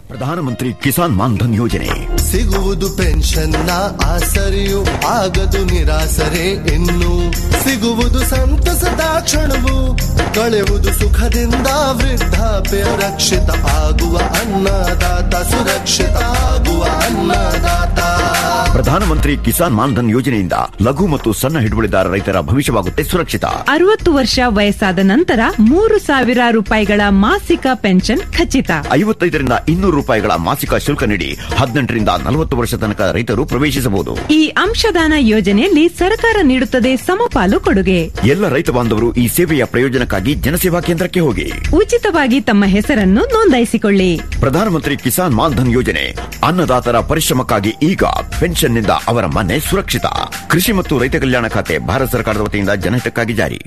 ಪ್ರಧಾನಮಂತ್ರಿ ಕಿಸಾನ್ ಮಾನ್ಧನ್ ಯೋಜನೆ ಸಿಗುವುದು ಪೆನ್ಷನ್ನ ಆಸರೆಯು ಆಗದು ನಿರಾಸರೆ ಇನ್ನು ಸಿಗುವುದು ಸಂತಸದ ಕ್ಷಣವು ಕಳೆಯುವುದು ಸುಖದಿಂದ ವೃದ್ಧಾಪ್ಯ ರಕ್ಷಿತ ಆಗುವ ಅನ್ನದಾತ ಸುರಕ್ಷಿತ ಆಗುವ ಅನ್ನದಾತ ಪ್ರಧಾನಮಂತ್ರಿ ಕಿಸಾನ್ ಮಾನ್ಧನ್ ಯೋಜನೆಯಿಂದ ಲಘು ಮತ್ತು ಸಣ್ಣ ಹಿಡುವಳಿದಾರ ರೈತರ ಭವಿಷ್ಯವಾಗುತ್ತೆ ಸುರಕ್ಷಿತ ಅರವತ್ತು ವರ್ಷ ವಯಸ್ಸಾದ ನಂತರ ಮೂರು ಸಾವಿರ ರೂಪಾಯಿಗಳ ಮಾಸಿಕ ಪೆನ್ಷನ್ ಖಚಿತ ಐವತ್ತೈದರಿಂದ ಇನ್ನೂರು ರೂಪಾಯಿಗಳ ಮಾಸಿಕ ಶುಲ್ಕ ನೀಡಿ ಹದಿನೆಂಟರಿಂದ ನಲವತ್ತು ವರ್ಷ ತನಕ ರೈತರು ಪ್ರವೇಶಿಸಬಹುದು ಈ ಅಂಶದಾನ ಯೋಜನೆಯಲ್ಲಿ ಸರ್ಕಾರ ನೀಡುತ್ತದೆ ಸಮಪಾಲು ಕೊಡುಗೆ ಎಲ್ಲ ರೈತ ಬಾಂಧವರು ಈ ಸೇವೆಯ ಪ್ರಯೋಜನಕ್ಕಾಗಿ ಜನಸೇವಾ ಕೇಂದ್ರಕ್ಕೆ ಹೋಗಿ ಉಚಿತವಾಗಿ ತಮ್ಮ ಹೆಸರನ್ನು ನೋಂದಾಯಿಸಿಕೊಳ್ಳಿ ಪ್ರಧಾನಮಂತ್ರಿ ಕಿಸಾನ್ ಮಾನ್ಧನ್ ಯೋಜನೆ ಅನ್ನದಾತರ ಪರಿಶ್ರಮಕ್ಕಾಗಿ ಈಗ ಪೆನ್ಷನ್ನಿಂದ ಅವರ ಮನೆ ಸುರಕ್ಷಿತ ಕೃಷಿ ಮತ್ತು ರೈತ ಕಲ್ಯಾಣ ಖಾತೆ ಭಾರತ ಸರ್ಕಾರದ ವತಿಯಿಂದ ಜನಹಿತಕ್ಕಾಗಿ ಜಾರಿ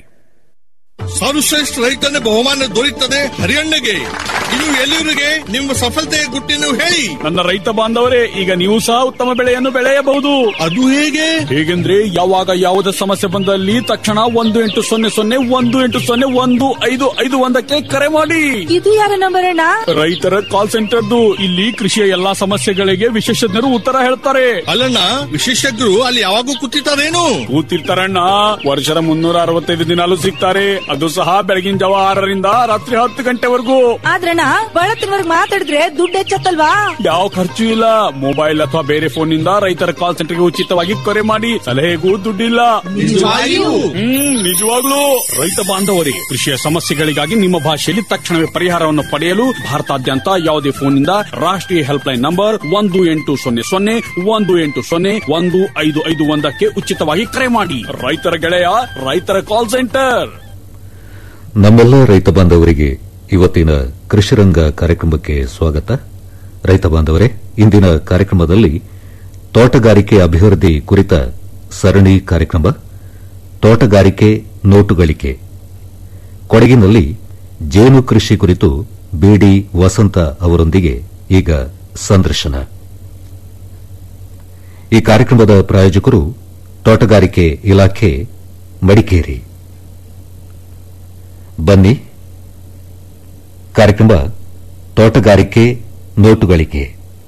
ಸರ್ವಶ್ರೇಷ್ಠ ರೈತನ ಬಹುಮಾನ ದೊರೆಯುತ್ತದೆ ಹರಿಯಣ್ಣಗೆ ಇದು ಎಲ್ಲಿವರಿಗೆ ನಿಮ್ಮ ಸಫಲತೆಯ ಗುಟ್ಟಿನ ಹೇಳಿ ನನ್ನ ರೈತ ಬಾಂಧವರೇ ಈಗ ನೀವು ಸಹ ಉತ್ತಮ ಬೆಳೆಯನ್ನು ಬೆಳೆಯಬಹುದು ಅದು ಹೇಗೆ ಹೇಗೆಂದ್ರೆ ಯಾವಾಗ ಯಾವುದೇ ಸಮಸ್ಯೆ ಬಂದಲ್ಲಿ ತಕ್ಷಣ ಒಂದು ಎಂಟು ಸೊನ್ನೆ ಸೊನ್ನೆ ಒಂದು ಎಂಟು ಸೊನ್ನೆ ಒಂದು ಐದು ಐದು ಒಂದಕ್ಕೆ ಕರೆ ಮಾಡಿ ಇದು ಯಾರ ನಂಬರ್ ಅಣ್ಣ ರೈತರ ಕಾಲ್ ಸೆಂಟರ್ದು ಇಲ್ಲಿ ಕೃಷಿಯ ಎಲ್ಲಾ ಸಮಸ್ಯೆಗಳಿಗೆ ವಿಶೇಷಜ್ಞರು ಉತ್ತರ ಹೇಳ್ತಾರೆ ಅಲ್ಲಣ್ಣ ವಿಶೇಷಜ್ಞರು ಅಲ್ಲಿ ಯಾವಾಗೂ ಕೂತಿರ್ತಾರೇನು ಕೂತಿರ್ತಾರಣ್ಣ ವರ್ಷದ ಮುನ್ನೂರ ಅರವತ್ತೈದು ದಿನಾಲು ಸಿಗ್ತಾರೆ ಅದು ಸಹ ಬೆಳಗಿನ ಜಾವ ಆರರಿಂದ ರಾತ್ರಿ ಹತ್ತು ಗಂಟೆವರೆಗೂ ಆದ್ರಣ್ಣ ಬಳತ್ತಿನವರ್ಗ್ ಮಾತಾಡಿದ್ರೆ ದುಡ್ಡು ಹೆಚ್ಚತ್ತಲ್ವಾ ಯಾವ ಖರ್ಚು ಇಲ್ಲ ಮೊಬೈಲ್ ಅಥವಾ ಬೇರೆ ಫೋನ್ ನಿಂದ ರೈತರ ಕಾಲ್ ಸೆಂಟರ್ಗೆ ಉಚಿತವಾಗಿ ಕರೆ ಮಾಡಿ ಸಲಹೆಗೂ ದುಡ್ಡಿಲ್ಲ ನಿಜವಾಗಿಯೂ? ಹ್ಮ್ ನಿಜವಾಗ್ಲೂ ರೈತ ಬಾಂಧವರೇ ಕೃಷಿಯ ಸಮಸ್ಯೆಗಳಿಗಾಗಿ ನಿಮ್ಮ ಭಾಷೆಯಲ್ಲಿ ತಕ್ಷಣವೇ ಪರಿಹಾರವನ್ನು ಪಡೆಯಲು ಭಾರತಾದ್ಯಂತ ಯಾವುದೇ ಫೋನ್ನಿಂದ ರಾಷ್ಟ್ರೀಯ ಹೆಲ್ಪ್ ಲೈನ್ ನಂಬರ್ ಒಂದು ಎಂಟು ಸೊನ್ನೆ ಸೊನ್ನೆ ಒಂದು ಎಂಟು ಸೊನ್ನೆ ಒಂದು ಐದು ಐದು ಒಂದಕ್ಕೆ ಉಚಿತವಾಗಿ ಕರೆ ಮಾಡಿ ರೈತರ ಗೆಳೆಯ ರೈತರ ಕಾಲ್ ಸೆಂಟರ್ ನಮ್ಮೆಲ್ಲ ರೈತ ಬಾಂಧವರಿಗೆ ಇವತ್ತಿನ ಕೃಷಿರಂಗ ಕಾರ್ಯಕ್ರಮಕ್ಕೆ ಸ್ವಾಗತ ರೈತ ಬಾಂಧವರೇ ಇಂದಿನ ಕಾರ್ಯಕ್ರಮದಲ್ಲಿ ತೋಟಗಾರಿಕೆ ಅಭಿವೃದ್ಧಿ ಕುರಿತ ಸರಣಿ ಕಾರ್ಯಕ್ರಮ ತೋಟಗಾರಿಕೆ ನೋಟುಗಳಿಕೆ ಕೊಡಗಿನಲ್ಲಿ ಜೇನು ಕೃಷಿ ಕುರಿತು ಬಿಡಿ ವಸಂತ ಅವರೊಂದಿಗೆ ಈಗ ಸಂದರ್ಶನ ಈ ಕಾರ್ಯಕ್ರಮದ ಪ್ರಾಯೋಜಕರು ತೋಟಗಾರಿಕೆ ಇಲಾಖೆ ಮಡಿಕೇರಿ ಬನ್ನಿ ಕಾರ್ಯಕ್ರಮ ತೋಟಗಾರಿಕೆ ನೋಟುಗಳಿಕೆ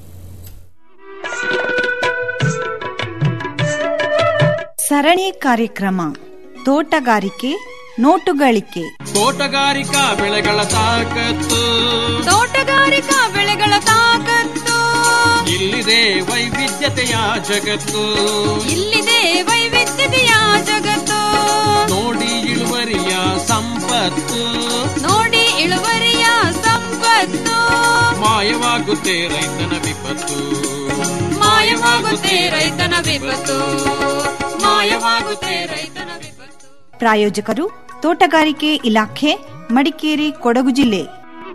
ಸರಣಿ ಕಾರ್ಯಕ್ರಮ ತೋಟಗಾರಿಕೆ ನೋಟುಗಳಿಕೆ ತೋಟಗಾರಿಕಾ ಬೆಳೆಗಳ ತಾಕತ್ತು ತೋಟಗಾರಿಕಾ ಬೆಳೆಗಳ ತಾಕತ್ತು ಇಲ್ಲಿದೆ ವೈವಿಧ್ಯತೆಯ ಜಗತ್ತು ಇಲ್ಲಿದೆ ವೈವಿಧ್ಯತೆಯ ಜಗತ್ತು ನೋಡಿ ಇಳುವರಿಯ ಸಂಪತ್ತು ನೋಡಿ ಇಳುವರಿಯ ಸಂಪತ್ತು ಮಾಯವಾಗುತ್ತೆ ರೈತನ ವಿಪತ್ತು ಮಾಯವಾಗುತ್ತೆ ರೈತನ ವಿಪತ್ತು ಮಾಯವಾಗುತ್ತೆ ರೈತನ ವಿಪತ್ತು ಪ್ರಾಯೋಜಕರು ತೋಟಗಾರಿಕೆ ಇಲಾಖೆ ಮಡಿಕೇರಿ ಕೊಡಗು ಜಿಲ್ಲೆ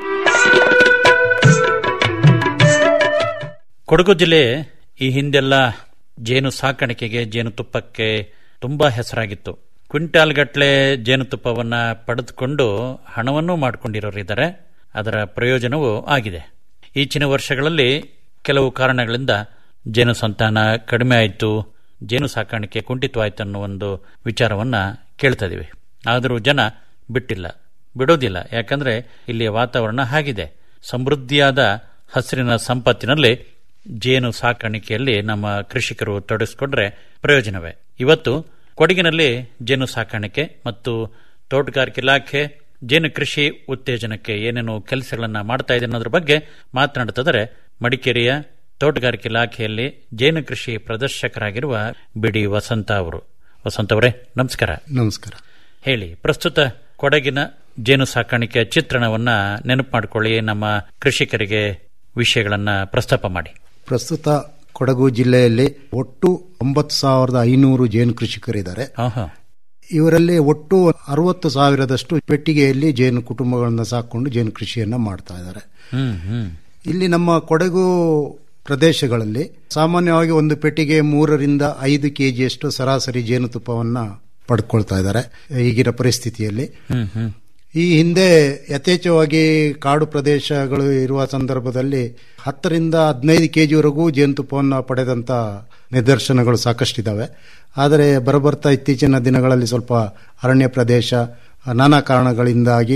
ಕೊಡಗು ಜಿಲ್ಲೆ ಈ ಹಿಂದೆಲ್ಲ ಜೇನು ಸಾಕಾಣಿಕೆಗೆ ಜೇನುತುಪ್ಪಕ್ಕೆ ತುಂಬಾ ಹೆಸರಾಗಿತ್ತು ಕ್ವಿಂಟಾಲ್ ಗಟ್ಟಲೆ ಜೇನುತುಪ್ಪವನ್ನ ಪಡೆದುಕೊಂಡು ಹಣವನ್ನೂ ಮಾಡಿಕೊಂಡಿರೋರಿದ್ದಾರೆ ಅದರ ಪ್ರಯೋಜನವೂ ಆಗಿದೆ ಈಚಿನ ವರ್ಷಗಳಲ್ಲಿ ಕೆಲವು ಕಾರಣಗಳಿಂದ ಜೇನು ಸಂತಾನ ಕಡಿಮೆ ಆಯಿತು ಜೇನು ಸಾಕಾಣಿಕೆ ಕುಂಠಿತವಾಯಿತು ಅನ್ನೋ ಒಂದು ವಿಚಾರವನ್ನ ಕೇಳ್ತಾ ಇದೀವಿ ಆದರೂ ಜನ ಬಿಟ್ಟಿಲ್ಲ ಬಿಡೋದಿಲ್ಲ ಯಾಕಂದ್ರೆ ಇಲ್ಲಿಯ ವಾತಾವರಣ ಹಾಗಿದೆ ಸಮೃದ್ಧಿಯಾದ ಹಸಿರಿನ ಸಂಪತ್ತಿನಲ್ಲಿ ಜೇನು ಸಾಕಾಣಿಕೆಯಲ್ಲಿ ನಮ್ಮ ಕೃಷಿಕರು ತೊಡಗಿಸಿಕೊಂಡ್ರೆ ಪ್ರಯೋಜನವೇ ಇವತ್ತು ಕೊಡಗಿನಲ್ಲಿ ಜೇನು ಸಾಕಾಣಿಕೆ ಮತ್ತು ತೋಟಗಾರಿಕೆ ಇಲಾಖೆ ಜೇನು ಕೃಷಿ ಉತ್ತೇಜನಕ್ಕೆ ಏನೇನು ಕೆಲಸಗಳನ್ನ ಮಾಡ್ತಾ ಇದೆ ಅನ್ನೋದ್ರ ಬಗ್ಗೆ ಮಾತನಾಡುತ್ತಿದ್ದಾರೆ ಮಡಿಕೇರಿಯ ತೋಟಗಾರಿಕೆ ಇಲಾಖೆಯಲ್ಲಿ ಜೇನು ಕೃಷಿ ಪ್ರದರ್ಶಕರಾಗಿರುವ ಬಿಡಿ ವಸಂತ ಅವರು ವಸಂತ ಅವರೇ ನಮಸ್ಕಾರ ನಮಸ್ಕಾರ ಹೇಳಿ ಪ್ರಸ್ತುತ ಕೊಡಗಿನ ಜೇನು ಸಾಕಾಣಿಕೆಯ ಚಿತ್ರಣವನ್ನ ನೆನಪು ಮಾಡಿಕೊಳ್ಳಿ ನಮ್ಮ ಕೃಷಿಕರಿಗೆ ವಿಷಯಗಳನ್ನ ಪ್ರಸ್ತಾಪ ಮಾಡಿ ಪ್ರಸ್ತುತ ಕೊಡಗು ಜಿಲ್ಲೆಯಲ್ಲಿ ಒಟ್ಟು ಒಂಬತ್ತು ಸಾವಿರದ ಐನೂರು ಜೇನು ಕೃಷಿಕರಿದ್ದಾರೆ ಆಹಾ. ಇವರಲ್ಲಿ ಒಟ್ಟು ಅರವತ್ತು ಸಾವಿರದಷ್ಟು ಪೆಟ್ಟಿಗೆಯಲ್ಲಿ ಜೇನು ಕುಟುಂಬಗಳನ್ನು ಸಾಕೊಂಡು ಜೇನು ಕೃಷಿಯನ್ನ ಮಾಡ್ತಾ ಇದ್ದಾರೆ ಹ್ಮ್ ಹ್ಮ್ ಇಲ್ಲಿ ನಮ್ಮ ಕೊಡಗು ಪ್ರದೇಶಗಳಲ್ಲಿ ಸಾಮಾನ್ಯವಾಗಿ ಒಂದು ಪೆಟ್ಟಿಗೆ ಮೂರರಿಂದ ಐದು ಕೆಜಿಯಷ್ಟು ಸರಾಸರಿ ಜೇನುತುಪ್ಪವನ್ನ ಪಡ್ಕೊಳ್ತಾ ಇದ್ದಾರೆ ಈಗಿನ ಪರಿಸ್ಥಿತಿಯಲ್ಲಿ ಹ್ಮ್ ಹ್ಮ್ ಈ ಹಿಂದೆ ಯಥೇಚ್ಛವಾಗಿ ಕಾಡು ಪ್ರದೇಶಗಳು ಇರುವ ಸಂದರ್ಭದಲ್ಲಿ ಹತ್ತರಿಂದ ಹದಿನೈದು ಕೆಜಿವರೆಗೂ ಜೇನುತುಪ್ಪವನ್ನು ಪಡೆದಂತ ನಿದರ್ಶನಗಳು ಸಾಕಷ್ಟಿದ್ದಾವೆ ಆದರೆ ಬರಬರ್ತಾ ಇತ್ತೀಚಿನ ದಿನಗಳಲ್ಲಿ ಸ್ವಲ್ಪ ಅರಣ್ಯ ಪ್ರದೇಶ ನಾನಾ ಕಾರಣಗಳಿಂದಾಗಿ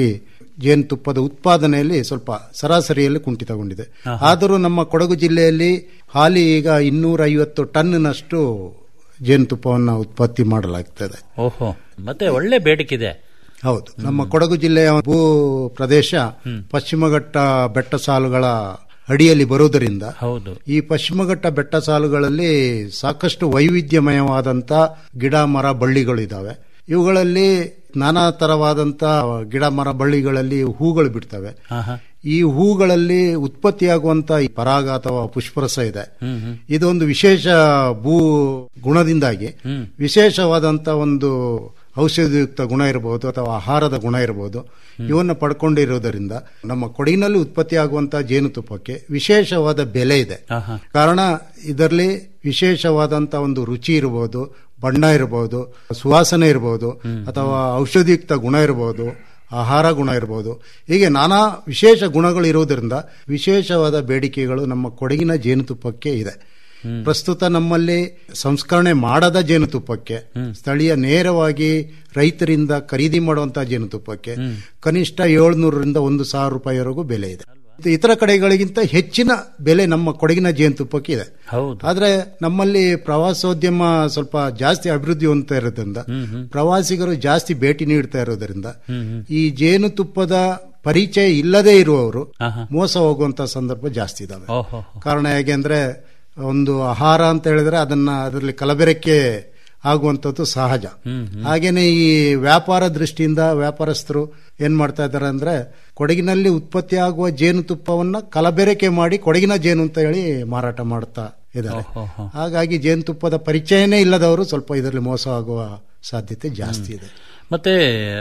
ಜೇನುತುಪ್ಪದ ಉತ್ಪಾದನೆಯಲ್ಲಿ ಸ್ವಲ್ಪ ಸರಾಸರಿಯಲ್ಲಿ ಕುಂಠಿತಗೊಂಡಿದೆ ಆದರೂ ನಮ್ಮ ಕೊಡಗು ಜಿಲ್ಲೆಯಲ್ಲಿ ಹಾಲಿ ಈಗ ಇನ್ನೂರ ಐವತ್ತು ಟನ್ನಷ್ಟು ಜೇನುತುಪ್ಪವನ್ನು ಉತ್ಪತ್ತಿ ಮಾಡಲಾಗ್ತದೆ ಓಹೋ ಮತ್ತೆ ಒಳ್ಳೆ ಬೇಡಿಕಿದೆ ಹೌದು ನಮ್ಮ ಕೊಡಗು ಜಿಲ್ಲೆಯ ಭೂ ಪ್ರದೇಶ ಪಶ್ಚಿಮಘಟ್ಟ ಬೆಟ್ಟ ಸಾಲುಗಳ ಅಡಿಯಲ್ಲಿ ಬರುವುದರಿಂದ ಹೌದು ಈ ಪಶ್ಚಿಮಘಟ್ಟ ಬೆಟ್ಟ ಸಾಲುಗಳಲ್ಲಿ ಸಾಕಷ್ಟು ವೈವಿಧ್ಯಮಯವಾದಂತ ಗಿಡ ಮರ ಬಳ್ಳಿಗಳು ಇದಾವೆ ಇವುಗಳಲ್ಲಿ ನಾನಾ ತರವಾದಂತ ಗಿಡ ಮರ ಬಳ್ಳಿಗಳಲ್ಲಿ ಹೂಗಳು ಬಿಡ್ತವೆ ಆಹಾ. ಈ ಹೂಗಳಲ್ಲಿ ಉತ್ಪತ್ತಿಯಾಗುವಂತ ಈ ಪರಾಗ ಅಥವಾ ಪುಷ್ಪರಸ ಇದೆ ಹ್ಮ್ ಹ್ಮ್. ಇದೊಂದು ವಿಶೇಷ ಭೂ ಗುಣದಿಂದಾಗಿ ಹ್ಮ್. ವಿಶೇಷವಾದಂತ ಒಂದು ಔಷಧಿಯುಕ್ತ ಗುಣ ಇರಬಹುದು ಅಥವಾ ಆಹಾರದ ಗುಣ ಇರಬಹುದು ಇವನ್ನ ಪಡ್ಕೊಂಡಿರುವುದರಿಂದ ನಮ್ಮ ಕೊಡಗಿನಲ್ಲಿ ಉತ್ಪತ್ತಿಯಾಗುವಂತಹ ಜೇನುತುಪ್ಪಕ್ಕೆ ವಿಶೇಷವಾದ ಬೆಲೆ ಇದೆ ಆಹಾ. ಕಾರಣ ಇದರಲ್ಲಿ ವಿಶೇಷವಾದಂತ ಒಂದು ರುಚಿ ಇರಬಹುದು ಬಣ್ಣ ಇರಬಹುದು ಸುವಾಸನೆ ಇರಬಹುದು ಅಥವಾ ಔಷಧಿಯುಕ್ತ ಗುಣ ಇರಬಹುದು ಆಹಾರ ಗುಣ ಇರಬಹುದು ಹೀಗೆ ನಾನಾ ವಿಶೇಷ ಗುಣಗಳು ಇರುವುದರಿಂದ ವಿಶೇಷವಾದ ಬೇಡಿಕೆಗಳು ನಮ್ಮ ಕೊಡಗಿನ ಜೇನುತುಪ್ಪಕ್ಕೆ ಇದೆ ಪ್ರಸ್ತುತ ನಮ್ಮಲ್ಲಿ ಸಂಸ್ಕರಣೆ ಮಾಡದ ಜೇನುತುಪ್ಪಕ್ಕೆ ಸ್ಥಳೀಯ ನೇರವಾಗಿ ರೈತರಿಂದ ಖರೀದಿ ಮಾಡುವಂತಹ ಜೇನುತುಪ್ಪಕ್ಕೆ ಕನಿಷ್ಠ ಏಳ್ನೂರರಿಂದ ಒಂದು ಸಾವಿರ ರೂಪಾಯಿವರೆಗೂ ಬೆಲೆ ಇದೆ ಇತರ ಕಡೆಗಳಿಗಿಂತ ಹೆಚ್ಚಿನ ಬೆಲೆ ನಮ್ಮ ಕೊಡಗಿನ ಜೇನುತುಪ್ಪಕ್ಕೆ ಇದೆ ಹೌದು ಆದ್ರೆ ನಮ್ಮಲ್ಲಿ ಪ್ರವಾಸೋದ್ಯಮ ಸ್ವಲ್ಪ ಜಾಸ್ತಿ ಅಭಿವೃದ್ಧಿ ಹೊಂದ್ತಾ ಇರೋದ್ರಿಂದ ಪ್ರವಾಸಿಗರು ಜಾಸ್ತಿ ಭೇಟಿ ನೀಡ್ತಾ ಇರೋದ್ರಿಂದ ಈ ಜೇನುತುಪ್ಪದ ಪರಿಚಯ ಇಲ್ಲದೆ ಇರುವವರು ಆಹಾ. ಮೋಸ ಹೋಗುವಂತ ಸಂದರ್ಭ ಜಾಸ್ತಿ ಇದಾವೆ ಓಹೋ ಕಾರಣ ಹೇಗೆ ಅಂದ್ರೆ ಒಂದು ಆಹಾರ ಅಂತ ಹೇಳಿದ್ರೆ ಅದನ್ನ ಅದರಲ್ಲಿ ಕಲಬೆರಕೆ ಆಗುವಂಥದ್ದು ಸಹಜ ಹಾಗೇನೆ ಈ ವ್ಯಾಪಾರ ದೃಷ್ಟಿಯಿಂದ ವ್ಯಾಪಾರಸ್ಥರು ಏನ್ ಮಾಡ್ತಾ ಇದ್ದಾರೆ ಅಂದ್ರೆ ಕೊಡಗಿನಲ್ಲಿ ಉತ್ಪತ್ತಿ ಆಗುವ ಜೇನುತುಪ್ಪವನ್ನ ಕಲಬೆರಕೆ ಮಾಡಿ ಕೊಡಗಿನ ಜೇನು ಅಂತ ಹೇಳಿ ಮಾರಾಟ ಮಾಡ್ತಾ ಇದ್ದಾರೆ ಓಹೋ. ಹಾಗಾಗಿ ಜೇನುತುಪ್ಪದ ಪರಿಚಯನೇ ಇಲ್ಲದವರು ಸ್ವಲ್ಪ ಇದರಲ್ಲಿ ಮೋಸ ಆಗುವ ಸಾಧ್ಯತೆ ಜಾಸ್ತಿ ಇದೆ ಮತ್ತೆ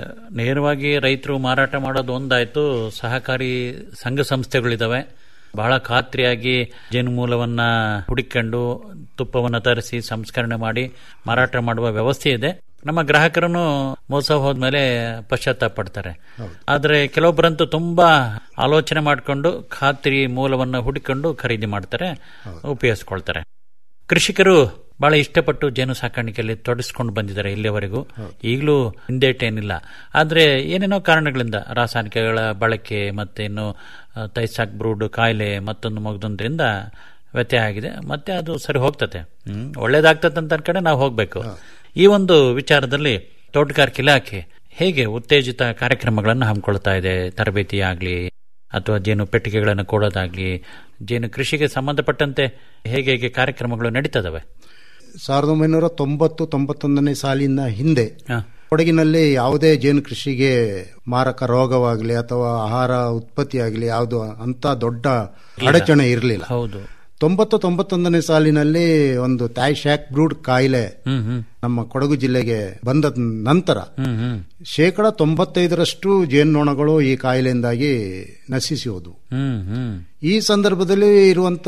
ನೇರವಾಗಿ ರೈತರು ಮಾರಾಟ ಮಾಡೋದು ಒಂದಾಯ್ತು ಸಹಕಾರಿ ಸಂಘ ಸಂಸ್ಥೆಗಳಿದಾವೆ ಬಹಳ ಖಾತ್ರಿಯಾಗಿ ಜೇನು ಮೂಲವನ್ನ ಹುಡುಕೊಂಡು ತುಪ್ಪವನ್ನ ತರಿಸಿ ಸಂಸ್ಕರಣೆ ಮಾಡಿ ಮಾರಾಟ ಮಾಡುವ ವ್ಯವಸ್ಥೆ ಇದೆ ನಮ್ಮ ಗ್ರಾಹಕರನ್ನು ಮೋಸ ಹೋದ್ಮೇಲೆ ಪಶ್ಚಾತ್ತಾಪ ಪಡ್ತಾರೆ ಆದ್ರೆ ಕೆಲವೊಬ್ಬರಂತೂ ತುಂಬಾ ಆಲೋಚನೆ ಮಾಡಿಕೊಂಡು ಖಾತ್ರಿ ಮೂಲವನ್ನ ಹುಡುಕೊಂಡು ಖರೀದಿ ಮಾಡ್ತಾರೆ ಉಪಯೋಗಿಸ್ಕೊಳ್ತಾರೆ ಕೃಷಿಕರು ಬಹಳ ಇಷ್ಟಪಟ್ಟು ಜೇನು ಸಾಕಾಣಿಕೆಯಲ್ಲಿ ತೊಡಗಿಸ್ಕೊಂಡು ಬಂದಿದ್ದಾರೆ ಇಲ್ಲಿಯವರೆಗೂ ಈಗಲೂ ಹಿಂದೇಟೇನಿಲ್ಲ ಆದ್ರೆ ಏನೇನೋ ಕಾರಣಗಳಿಂದ ರಾಸಾಯನಿಕಗಳ ಬಳಕೆ ಮತ್ತೆ ಇನ್ನು ಆ, ತೈಸಾಕ್ ಬ್ರೂಡ್ ಕಾಯಿಲೆ ಮತ್ತೊಂದು ಮಗದೊಂದ್ರಿಂದ ವ್ಯತ್ಯಯ ಆಗಿದೆ ಮತ್ತೆ ಅದು ಸರಿ ಹೋಗ್ತತೆ ಹ್ಮ್ ಒಳ್ಳೇದಾಗ್ತದೆ ಅಂತ ಕಡೆ ನಾವು ಹೋಗ್ಬೇಕು ಈ ಒಂದು ವಿಚಾರದಲ್ಲಿ ತೋಟಗಾರಿಕೆ ಇಲಾಖೆ ಹೇಗೆ ಉತ್ತೇಜಿತ ಕಾರ್ಯಕ್ರಮಗಳನ್ನು ಹಮ್ಮಿಕೊಳ್ತಾ ಇದೆ ತರಬೇತಿ ಆಗಲಿ ಅಥವಾ ಜೇನು ಪೆಟ್ಟಿಗೆಗಳನ್ನು ಕೊಡೋದಾಗ್ಲಿ ಜೇನು ಕೃಷಿಗೆ ಸಂಬಂಧಪಟ್ಟಂತೆ ಹೇಗೆ ಹೇಗೆ ಕಾರ್ಯಕ್ರಮಗಳು ನಡೀತದವೆ ಸಾವಿರದ ಒಂಬೈನೂರ ತೊಂಬತ್ತು ತೊಂಬತ್ತೊಂದನೇ ಸಾಲಿನ ಹಿಂದೆ ಹ. ಕೊಡಗಿನಲ್ಲಿ ಯಾವುದೇ ಜೇನು ಕೃಷಿಗೆ ಮಾರಕ ರೋಗವಾಗಲಿ ಅಥವಾ ಆಹಾರ ಉತ್ಪತ್ತಿ ಆಗಲಿ ಯಾವುದು ಅಂತ ದೊಡ್ಡ ಅಡಚಣೆ ಇರಲಿಲ್ಲ ಹೌದು ತೊಂಬತ್ತು ತೊಂಬತ್ತೊಂದನೇ ಸಾಲಿನಲ್ಲಿ ಒಂದು ತಾಯ್ ಶಾಕ್ ಬ್ರೂಡ್ ಕಾಯಿಲೆ ಹ್ಮ್ ಹ್ಮ್ ನಮ್ಮ ಕೊಡಗು ಜಿಲ್ಲೆಗೆ ಬಂದ ನಂತರ ಹ್ಮ್ ಹ್ಮ್ ಶೇಕಡ ತೊಂಬತ್ತೈದರಷ್ಟು ಜೇನ್ನೊಣಗಳು ಈ ಕಾಯಿಲೆಯಿಂದಾಗಿ ನಶಿಸಿ ಹೋದವು ಹ್ಮ್ ಹ್ಮ್ ಈ ಸಂದರ್ಭದಲ್ಲಿ ಇರುವಂತ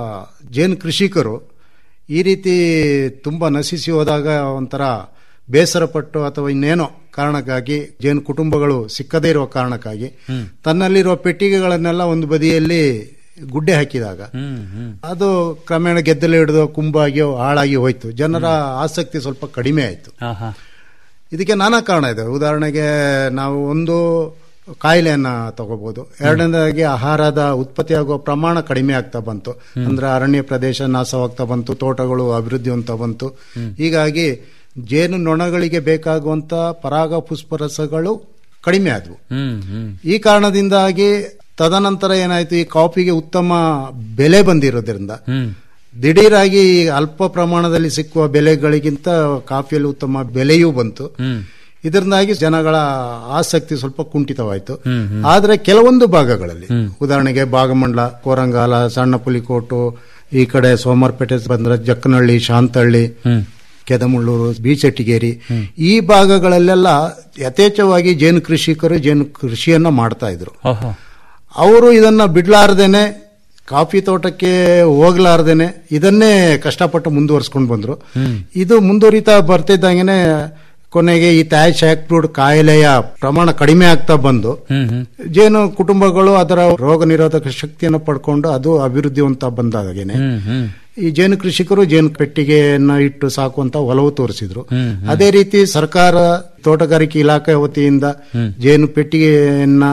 ಜೇನು ಕೃಷಿಕರು ಈ ರೀತಿ ತುಂಬಾ ನಶಿಸಿ ಹೋದಾಗ ಒಂಥರ ಬೇಸರಪಟ್ಟು ಅಥವಾ ಇನ್ನೇನೋ ಕಾರಣಕ್ಕಾಗಿ ಜೇನು ಕುಟುಂಬಗಳು ಸಿಕ್ಕದೇ ಇರುವ ಕಾರಣಕ್ಕಾಗಿ ತನ್ನಲ್ಲಿರುವ ಪೆಟ್ಟಿಗೆಗಳನ್ನೆಲ್ಲ ಒಂದು ಬದಿಯಲ್ಲಿ ಗುಡ್ಡೆ ಹಾಕಿದಾಗ ಹ್ಮ್ ಹ್ಮ್ ಅದು ಕ್ರಮೇಣ ಗೆದ್ದಲು ಹಿಡಿದು ಕುಂಬಾಗಿ ಹಾಳಾಗಿ ಹೋಯ್ತು ಜನರ ಆಸಕ್ತಿ ಸ್ವಲ್ಪ ಕಡಿಮೆ ಆಯಿತು ಹಾ ಹಾ ಇದಕ್ಕೆ ನಾನಾ ಕಾರಣ ಇದೆ ಉದಾಹರಣೆಗೆ ನಾವು ಒಂದು ಕಾಯಿಲೆಯನ್ನ ತಗೋಬಹುದು ಎರಡನೇದಾಗಿ ಆಹಾರದ ಉತ್ಪತ್ತಿಯಾಗುವ ಪ್ರಮಾಣ ಕಡಿಮೆ ಆಗ್ತಾ ಬಂತು ಅಂದ್ರೆ ಅರಣ್ಯ ಪ್ರದೇಶ ನಾಶವಾಗ್ತಾ ಬಂತು ತೋಟಗಳು ಅಭಿವೃದ್ಧಿ ಅಂತ ಬಂತು ಹೀಗಾಗಿ ಜೇನು ನೊಣಗಳಿಗೆ ಬೇಕಾಗುವಂತ ಪರಾಗ ಪುಷ್ಪರಸಗಳು ಕಡಿಮೆ ಆದವು ಹ್ಮ್ ಹ್ಮ್ ಈ ಕಾರಣದಿಂದಾಗಿ ತದನಂತರ ಏನಾಯ್ತು ಈ ಕಾಫಿಗೆ ಉತ್ತಮ ಬೆಲೆ ಬಂದಿರೋದ್ರಿಂದ ಹ್ಮ್ ದಿಢೀರಾಗಿ ಅಲ್ಪ ಪ್ರಮಾಣದಲ್ಲಿ ಸಿಕ್ಕುವ ಬೆಲೆಗಳಿಗಿಂತ ಕಾಫಿಯಲ್ಲಿ ಉತ್ತಮ ಬೆಲೆಯೂ ಬಂತು ಹ್ಮ್ ಇದರಿಂದಾಗಿ ಜನಗಳ ಆಸಕ್ತಿ ಸ್ವಲ್ಪ ಕುಂಠಿತವಾಯಿತು ಹ್ಮ್, ಹ್ಮ್. ಆದ್ರೆ ಕೆಲವೊಂದು ಭಾಗಗಳಲ್ಲಿ ಉದಾಹರಣೆಗೆ ಭಾಗಮಂಡಲ ಕೋರಂಗಾಲ ಸಣ್ಣ ಪುಲಿಕೋಟು ಈ ಕಡೆ ಸೋಮವಾರಪೇಟೆ ಬಂದ್ರೆ ಜಕ್ಕನಹಳ್ಳಿ ಶಾಂತಹಳ್ಳಿ ಹ್ಮ್ ಕೆದಮುಳ್ಳೂರು ಬೀಚಟ್ಟಿಗೇರಿ ಈ ಭಾಗಗಳಲ್ಲೆಲ್ಲ ಯಥೇಚ್ಛವಾಗಿ ಜೇನು ಕೃಷಿಕರು ಜೇನು ಕೃಷಿಯನ್ನ ಮಾಡ್ತಾ ಇದ್ರು ಓಹೋ ಅವರು ಇದನ್ನ ಬಿಡ್ಲಾರ್ದೇನೆ ಕಾಫಿ ತೋಟಕ್ಕೆ ಹೋಗ್ಲಾರ್ದೇನೆ ಇದನ್ನೇ ಕಷ್ಟಪಟ್ಟು ಮುಂದುವರ್ಸ್ಕೊಂಡು ಬಂದ್ರು ಇದು ಮುಂದುವರಿತಾ ಬರ್ತಿದ್ದಂಗೆನೆ ಕೊನೆಗೆ ಈ ತಾಯ್ ಶಾಕ್ ಬ್ರೂಡ್ ಕಾಯಿಲೆಯ ಪ್ರಮಾಣ ಕಡಿಮೆ ಆಗ್ತಾ ಬಂದು ಹ್ಮ್ ಹ್ಮ್ ಜೇನು ಕುಟುಂಬಗಳು ಅದರ ರೋಗ ನಿರೋಧಕ ಶಕ್ತಿಯನ್ನು ಪಡ್ಕೊಂಡು ಅದು ಅಭಿವೃದ್ಧಿ ಅಂತ ಬಂದಾಗೇನೆ ಹ್ಮ್ ಹ್ಮ್ ಈ ಜೇನು ಕೃಷಿಕರು ಜೇನು ಪೆಟ್ಟಿಗೆಯನ್ನ ಇಟ್ಟು ಸಾಕುವಂತ ಒಲವು ತೋರಿಸಿದ್ರು ಹ್ಮ್, ಅದೇ ರೀತಿ ಸರ್ಕಾರ ತೋಟಗಾರಿಕೆ ಇಲಾಖೆ ವತಿಯಿಂದ ಜೇನು ಪೆಟ್ಟಿಗೆಯನ್ನ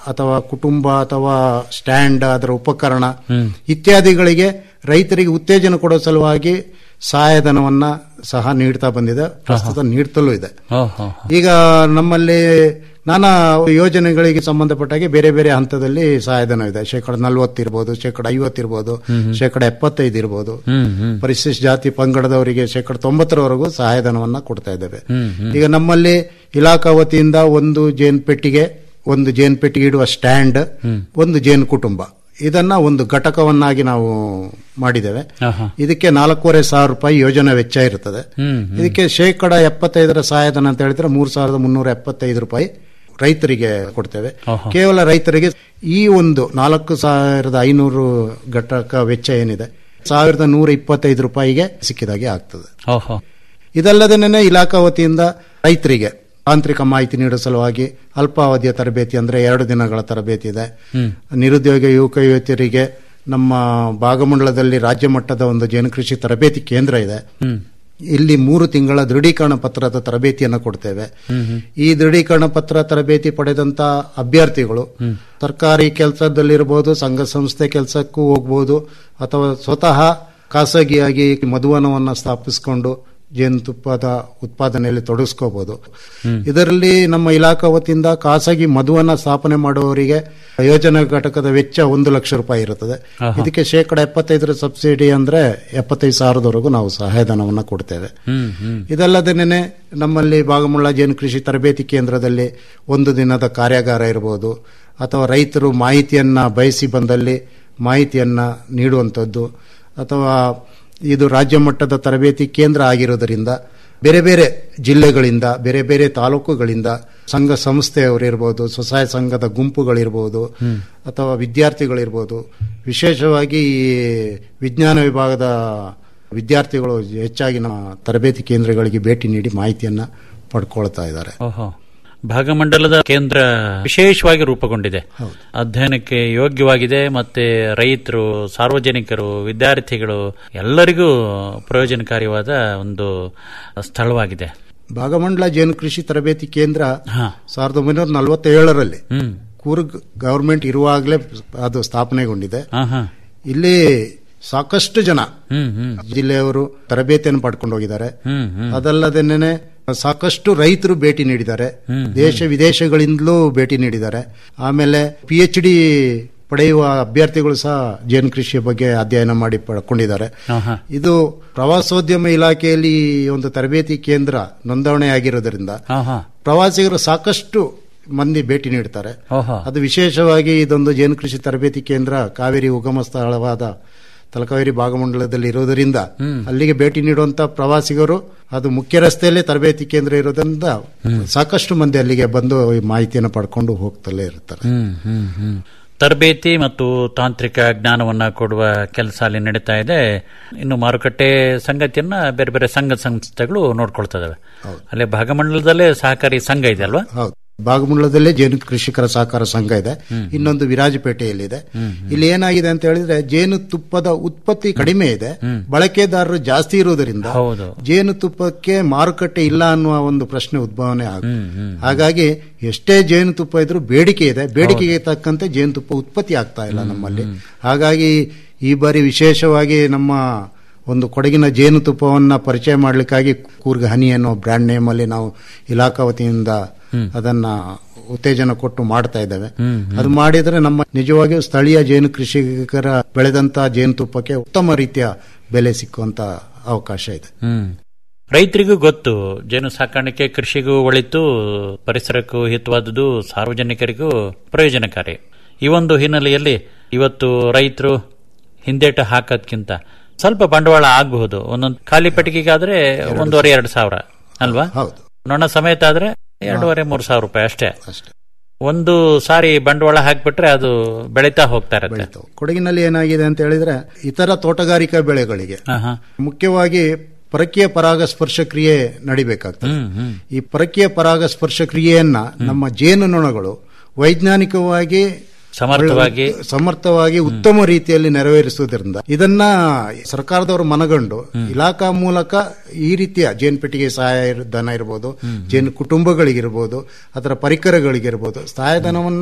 ಅಥವಾ ಕುಟುಂಬ ಅಥವಾ ಸ್ಟ್ಯಾಂಡ್ ಅದರ ಉಪಕರಣ ಇತ್ಯಾದಿಗಳಿಗೆ ರೈತರಿಗೆ ಉತ್ತೇಜನ ಕೊಡೋ ಸಲುವಾಗಿ ಸಹಾಯಧನವನ್ನ ಸಹ ನೀಡ್ತಾ ಬಂದಿದೆ ಪ್ರಸ್ತುತ ನೀಡ್ತಲೂ ಇದೆ ಓಹೋ ಈಗ ನಮ್ಮಲ್ಲಿ ನಾನಾ ಯೋಜನೆಗಳಿಗೆ ಸಂಬಂಧಪಟ್ಟಾಗೆ ಬೇರೆ ಬೇರೆ ಹಂತದಲ್ಲಿ ಸಹಾಯಧನ ಇದೆ ಶೇಕಡ ನಲ್ವತ್ತಿರ್ಬೋದು ಶೇಕಡ ಐವತ್ತಿರ್ಬೋದು ಶೇಕಡ ಎಪ್ಪತ್ತೈದು ಇರ್ಬೋದು ಪರಿಶಿಷ್ಟ ಜಾತಿ ಪಂಗಡದವರಿಗೆ ಶೇಕಡ ತೊಂಬತ್ತರವರೆಗೂ ಸಹಾಯಧನವನ್ನ ಕೊಡ್ತಾ ಇದ್ದೇವೆ ಈಗ ನಮ್ಮಲ್ಲಿ ಇಲಾಖಾ ವತಿಯಿಂದ ಒಂದು ಜೇನ್ ಪೆಟ್ಟಿಗೆ ಒಂದು ಜೇನ್ ಪೆಟ್ಟಿಗೆ ಇಡುವ ಸ್ಟ್ಯಾಂಡ್ ಒಂದು ಜೇನು ಕುಟುಂಬ ಇದನ್ನ ಒಂದು ಘಟಕವನ್ನಾಗಿ ನಾವು ಮಾಡಿದ್ದೇವೆ ಆಹಾ. ಇದಕ್ಕೆ ನಾಲ್ಕೂವರೆ ಸಾವಿರ ರೂಪಾಯಿ ಯೋಜನಾ ವೆಚ್ಚ ಇರುತ್ತದೆ ಹ್ಮ್, ಇದಕ್ಕೆ ಶೇಕಡ ಎಪ್ಪತ್ತೈದರ ಸಹಾಯಧನ ಅಂತ ಹೇಳಿದ್ರೆ ಮೂರ್ ಸಾವಿರದ ಮುನ್ನೂರ ಎಪ್ಪತ್ತೈದು ರೂಪಾಯಿ ರೈತರಿಗೆ ಕೊಡ್ತೇವೆ ಆಹಾ. ಕೇವಲ ರೈತರಿಗೆ ಈ ಒಂದು ನಾಲ್ಕು ಸಾವಿರದ ಐನೂರು ಘಟಕ ವೆಚ್ಚ ಏನಿದೆ ಸಾವಿರದ ನೂರ ಇಪ್ಪತ್ತೈದು ರೂಪಾಯಿಗೆ ಸಿಕ್ಕಿದಾಗೆ ಆಗ್ತದೆ ಓಹೋ ಇದಲ್ಲದೇನೆ ಇಲಾಖಾ ವತಿಯಿಂದ ರೈತರಿಗೆ ತಾಂತ್ರಿಕ ಮಾಹಿತಿ ನೀಡುವ ಸಲುವಾಗಿ ಅಲ್ಪಾವಧಿಯ ತರಬೇತಿ ಅಂದ್ರೆ ಎರಡು ದಿನಗಳ ತರಬೇತಿ ಇದೆ ಹ್ಮ್. ನಿರುದ್ಯೋಗ ಯುವಕ ಯುವತಿಯರಿಗೆ ನಮ್ಮ ಭಾಗಮಂಡಲದಲ್ಲಿ ರಾಜ್ಯ ಮಟ್ಟದ ಒಂದು ಜೇನು ಕೃಷಿ ತರಬೇತಿ ಕೇಂದ್ರ ಇದೆ ಹ್ಮ್ ಇಲ್ಲಿ ಮೂರು ತಿಂಗಳ ದೃಢೀಕರಣ ಪತ್ರದ ತರಬೇತಿಯನ್ನು ಕೊಡ್ತೇವೆ ಹ್ಮ್ ಹ್ಮ್. ಈ ದೃಢೀಕರಣ ಪತ್ರ ತರಬೇತಿ ಪಡೆದಂತ ಅಭ್ಯರ್ಥಿಗಳು ಸರ್ಕಾರಿ ಕೆಲಸದಲ್ಲಿರಬಹುದು ಸಂಘ ಸಂಸ್ಥೆ ಕೆಲಸಕ್ಕೂ ಹೋಗ್ಬೋದು ಅಥವಾ ಸ್ವತಃ ಖಾಸಗಿಯಾಗಿ ಮಧುವನವನ್ನು ಸ್ಥಾಪಿಸಿಕೊಂಡು ಜೇನುತುಪ್ಪದ ಉತ್ಪಾದನೆಯಲ್ಲಿ ತೊಡಗಿಸ್ಕೋಬಹುದು ಇದರಲ್ಲಿ ನಮ್ಮ ಇಲಾಖಾ ವತಿಯಿಂದ ಖಾಸಗಿ ಮಧುವನ ಸ್ಥಾಪನೆ ಮಾಡುವವರಿಗೆ ಯೋಜನಾ ಘಟಕದ ವೆಚ್ಚ ಒಂದು ಲಕ್ಷ ರೂಪಾಯಿ ಇರುತ್ತದೆ ಆಹಾ. ಇದಕ್ಕೆ ಶೇಕಡ ಎಪ್ಪತ್ತೈದರ ಸಬ್ಸಿಡಿ ಅಂದ್ರೆ ಎಪ್ಪತ್ತೈದು ಸಾವಿರದವರೆಗೂ ನಾವು ಸಹಾಯಧನವನ್ನು ಕೊಡ್ತೇವೆ ಹ್ಮ್ ಹ್ಮ್ ಇದಲ್ಲದೇನೆ ನಮ್ಮಲ್ಲಿ ಭಾಗಮುಳ್ಳ ಜೇನು ಕೃಷಿ ತರಬೇತಿ ಕೇಂದ್ರದಲ್ಲಿ ಒಂದು ದಿನದ ಕಾರ್ಯಾಗಾರ ಇರಬಹುದು ಅಥವಾ ರೈತರು ಮಾಹಿತಿಯನ್ನ ಬಯಸಿ ಬಂದಲ್ಲಿ ಮಾಹಿತಿಯನ್ನ ನೀಡುವಂಥದ್ದು ಅಥವಾ ಇದು ರಾಜ್ಯ ಮಟ್ಟದ ತರಬೇತಿ ಕೇಂದ್ರ ಆಗಿರೋದರಿಂದ ಬೇರೆ ಬೇರೆ ಜಿಲ್ಲೆಗಳಿಂದ ಬೇರೆ ಬೇರೆ ತಾಲೂಕುಗಳಿಂದ ಸಂಘ ಸಂಸ್ಥೆಯವರಿರ್ಬೋದು ಸ್ವಸಹಾಯ ಸಂಘದ ಗುಂಪುಗಳಿರ್ಬೋದು ಅಥವಾ ವಿದ್ಯಾರ್ಥಿಗಳಿರ್ಬೋದು ವಿಶೇಷವಾಗಿ ಈ ವಿಜ್ಞಾನ ವಿಭಾಗದ ವಿದ್ಯಾರ್ಥಿಗಳು ಹೆಚ್ಚಾಗಿ ನಮ್ಮ ತರಬೇತಿ ಕೇಂದ್ರಗಳಿಗೆ ಭೇಟಿ ನೀಡಿ ಮಾಹಿತಿಯನ್ನ ಪಡ್ಕೊಳ್ತಾ ಇದ್ದಾರೆ ಓಹೋ ಭಾಗಮಂಡಲದ ಕೇಂದ್ರ ವಿಶೇಷವಾಗಿ ರೂಪುಗೊಂಡಿದೆ ಅಧ್ಯಯನಕ್ಕೆ ಯೋಗ್ಯವಾಗಿದೆ ಮತ್ತೆ ರೈತರು ಸಾರ್ವಜನಿಕರು ವಿದ್ಯಾರ್ಥಿಗಳು ಎಲ್ಲರಿಗೂ ಪ್ರಯೋಜನಕಾರಿಯಾದ ಒಂದು ಸ್ಥಳವಾಗಿದೆ ಭಾಗಮಂಡಲ ಜೇನು ಕೃಷಿ ತರಬೇತಿ ಕೇಂದ್ರ ಹಾ. ಸಾವಿರದ ಒಂಬೈನೂರ ನಲವತ್ತೇಳರಲ್ಲಿ ಹ್ಮ್ ಕೂರ್ಗ್ ಗವರ್ಮೆಂಟ್ ಇರುವಾಗಲೇ ಅದು ಸ್ಥಾಪನೆಗೊಂಡಿದೆ ಹಾ ಹಾ ಇಲ್ಲಿ ಸಾಕಷ್ಟು ಜನ ಹ್ಮ್ ಹ್ಮ್ ಜಿಲ್ಲೆಯವರು ತರಬೇತಿಯನ್ನು ಪಡ್ಕೊಂಡು ಹೋಗಿದ್ದಾರೆ ಹ್ಮ್ ಹ್ಮ್ ಅದಲ್ಲದೇನೆ ಸಾಕಷ್ಟು ರೈತರು ಭೇಟಿ ನೀಡಿದ್ದಾರೆ ದೇಶ ವಿದೇಶಗಳಿಂದಲೂ ಭೇಟಿ ನೀಡಿದ್ದಾರೆ ಆಮೇಲೆ ಪಿ ಎಚ್ ಡಿ ಪಡೆಯುವ ಅಭ್ಯರ್ಥಿಗಳು ಸಹ ಜೇನು ಕೃಷಿಯ ಬಗ್ಗೆ ಅಧ್ಯಯನ ಮಾಡಿ ಪಡ್ಕೊಂಡಿದ್ದಾರೆ ಆಹಾ. ಇದು ಪ್ರವಾಸೋದ್ಯಮ ಇಲಾಖೆಯಲ್ಲಿ ಈ ಒಂದು ತರಬೇತಿ ಕೇಂದ್ರ ನೋಂದಣಿ ಆಗಿರೋದ್ರಿಂದ ಹಾ ಹಾ ಪ್ರವಾಸಿಗರು ಸಾಕಷ್ಟು ಮಂದಿ ಭೇಟಿ ನೀಡ್ತಾರೆ ಓಹೋ ಅದು ವಿಶೇಷವಾಗಿ ಇದೊಂದು ಜೇನು ಕೃಷಿ ತರಬೇತಿ ಕೇಂದ್ರ ಕಾವೇರಿ ಉಗಮ ಸ್ಥಳವಾದ ತಲಕಾವೇರಿ ಭಾಗಮಂಡಲದಲ್ಲಿ ಇರೋದರಿಂದ ಅಲ್ಲಿಗೆ ಭೇಟಿ ನೀಡುವಂತ ಪ್ರವಾಸಿಗರು ಅದು ಮುಖ್ಯ ರಸ್ತೆಯಲ್ಲೇ ತರಬೇತಿ ಕೇಂದ್ರ ಇರೋದ್ರಿಂದ ಸಾಕಷ್ಟು ಮಂದಿ ಅಲ್ಲಿಗೆ ಬಂದು ಈ ಮಾಹಿತಿಯನ್ನು ಪಡ್ಕೊಂಡು ಹೋಗ್ತಲೇ ಇರ್ತಾರೆ ಹ್ಮ್ ಹ್ಮ್ ಹ್ಮ್ ತರಬೇತಿ ಮತ್ತು ತಾಂತ್ರಿಕ ಜ್ಞಾನವನ್ನ ಕೊಡುವ ಕೆಲಸ ಅಲ್ಲಿ ನಡೀತಾ ಇದೆ ಇನ್ನು ಮಾರುಕಟ್ಟೆ ಸಂಗತಿಯನ್ನ ಬೇರೆ ಬೇರೆ ಸಂಘ ಸಂಸ್ಥೆಗಳು ನೋಡ್ಕೊಳ್ತಾ ಇದಾವೆ ಅಲ್ಲೇ ಭಾಗಮಂಡಲದಲ್ಲೇ ಸಹಕಾರಿ ಸಂಘ ಇದೆ ಅಲ್ವಾ ಹೌದು ಭಾಗಮಂಡಲದಲ್ಲೇ ಜೇನು ಕೃಷಿಕರ ಸಹಕಾರ ಸಂಘ ಇದೆ ಇನ್ನೊಂದು ವಿರಾಜಪೇಟೆಯಲ್ಲಿದೆ ಇಲ್ಲಿ ಏನಾಗಿದೆ ಅಂತ ಹೇಳಿದ್ರೆ ಜೇನು ತುಪ್ಪದ ಉತ್ಪತ್ತಿ ಕಡಿಮೆ ಇದೆ ಬಳಕೆದಾರರು ಜಾಸ್ತಿ ಇರುವುದರಿಂದ ಹೌದು ಜೇನುತುಪ್ಪಕ್ಕೆ ಮಾರುಕಟ್ಟೆ ಇಲ್ಲ ಅನ್ನುವ ಒಂದು ಪ್ರಶ್ನೆ ಉದ್ಭವನೆ ಆಗುತ್ತೆ ಹಾಗಾಗಿ ಎಷ್ಟೇ ಜೇನುತುಪ್ಪ ಇದ್ರೂ ಬೇಡಿಕೆ ಇದೆ ಬೇಡಿಕೆಗೆ ತಕ್ಕಂತೆ ಜೇನುತುಪ್ಪ ಉತ್ಪತ್ತಿ ಆಗ್ತಾ ಇಲ್ಲ ನಮ್ಮಲ್ಲಿ ಹಾಗಾಗಿ ಈ ಬಾರಿ ವಿಶೇಷವಾಗಿ ನಮ್ಮ ಒಂದು ಕೊಡಗಿನ ಜೇನುತುಪ್ಪವನ್ನ ಪರಿಚಯ ಮಾಡಲಿಕ್ಕಾಗಿ ಕೂರ್ಗ್ ಹನಿ ಅನ್ನೋ ಬ್ರ್ಯಾಂಡ್ ನೇಮ್ ಅಲ್ಲಿ ನಾವು ಇಲಾಖಾ ವತಿಯಿಂದ ಅದನ್ನ ಉತ್ತೇಜನ ಕೊಟ್ಟು ಮಾಡ್ತಾ ಇದ್ದೇವೆ ಅದು ಮಾಡಿದ್ರೆ ನಮ್ಮ ನಿಜವಾಗಿಯೂ ಸ್ಥಳೀಯ ಜೇನು ಕೃಷಿಕರ ಬೆಳೆದಂತ ಜೇನುತುಪ್ಪಕ್ಕೆ ಉತ್ತಮ ರೀತಿಯ ಬೆಲೆ ಸಿಕ್ಕುವಂತ ಅವಕಾಶ ಇದೆ ಹ್ಮ್ ರೈತರಿಗೂ ಗೊತ್ತು ಜೇನು ಸಾಕಾಣಿಕೆ ಕೃಷಿಗೂ ಒಳಿತು ಪರಿಸರಕ್ಕೂ ಹಿತವಾದುದು ಸಾರ್ವಜನಿಕರಿಗೂ ಪ್ರಯೋಜನಕಾರಿ ಈ ಒಂದು ಹಿನ್ನೆಲೆಯಲ್ಲಿ ಇವತ್ತು ರೈತರು ಹಿಂದೇಟ ಹಾಕೋದ್ಕಿಂತ ಸ್ವಲ್ಪ ಬಂಡವಾಳ ಆಗಬಹುದು ಒಂದೊಂದು ಖಾಲಿ ಪೆಟ್ಟಿಗೆಗಾದ್ರೆ ಒಂದೂವರೆ ಎರಡು ಸಾವಿರ ಅಲ್ವಾ ಹೌದು ನೊಣ ಸಮೇತ ಆದ್ರೆ ಎರಡೂವರೆ ಮೂರು ಸಾವಿರ ರೂಪಾಯಿ ಅಷ್ಟೇ ಅಷ್ಟೇ ಒಂದು ಸಾರಿ ಬಂಡವಾಳ ಹಾಕ್ಬಿಟ್ರೆ ಅದು ಬೆಳೀತಾ ಹೋಗ್ತಾ ಇರತ್ತೆ ಬೆಳೀತಾವೆ ಕೊಡಗಿನಲ್ಲಿ ಏನಾಗಿದೆ ಅಂತ ಹೇಳಿದ್ರೆ ಇತರ ತೋಟಗಾರಿಕಾ ಬೆಳೆಗಳಿಗೆ ಆಹಾ. ಮುಖ್ಯವಾಗಿ ಪರಕೀಯ ಪರಾಗಸ್ಪರ್ಶ ಕ್ರಿಯೆ ನಡಿಬೇಕಾಗ್ತದೆ ಹ್ಮ್ ಹ್ಮ್ ಈ ಪರಕೀಯ ಪರಾಗಸ್ಪರ್ಶ ಕ್ರಿಯೆಯನ್ನ ನಮ್ಮ ಜೇನುನೊಣಗಳು ವೈಜ್ಞಾನಿಕವಾಗಿ ಸಮರ್ಥವಾಗಿ ಸಮರ್ಥವಾಗಿ ಉತ್ತಮ ರೀತಿಯಲ್ಲಿ ನೆರವೇರಿಸುವುದರಿಂದ ಇದನ್ನ ಸರ್ಕಾರದವರು ಮನಗಂಡು ಇಲಾಖಾ ಮೂಲಕ ಈ ರೀತಿಯ ಜೇನು ಪೆಟ್ಟಿಗೆ ಸಹಾಯ ಇರ್- ಧನ ಇರ್ಬೋದು ಜೇನು ಕುಟುಂಬಗಳಿಗಿರ್ಬೋದು ಅದರ ಪರಿಕರಗಳಿಗಿರ್ಬೋದು ಸಹಾಯಧನವನ್ನ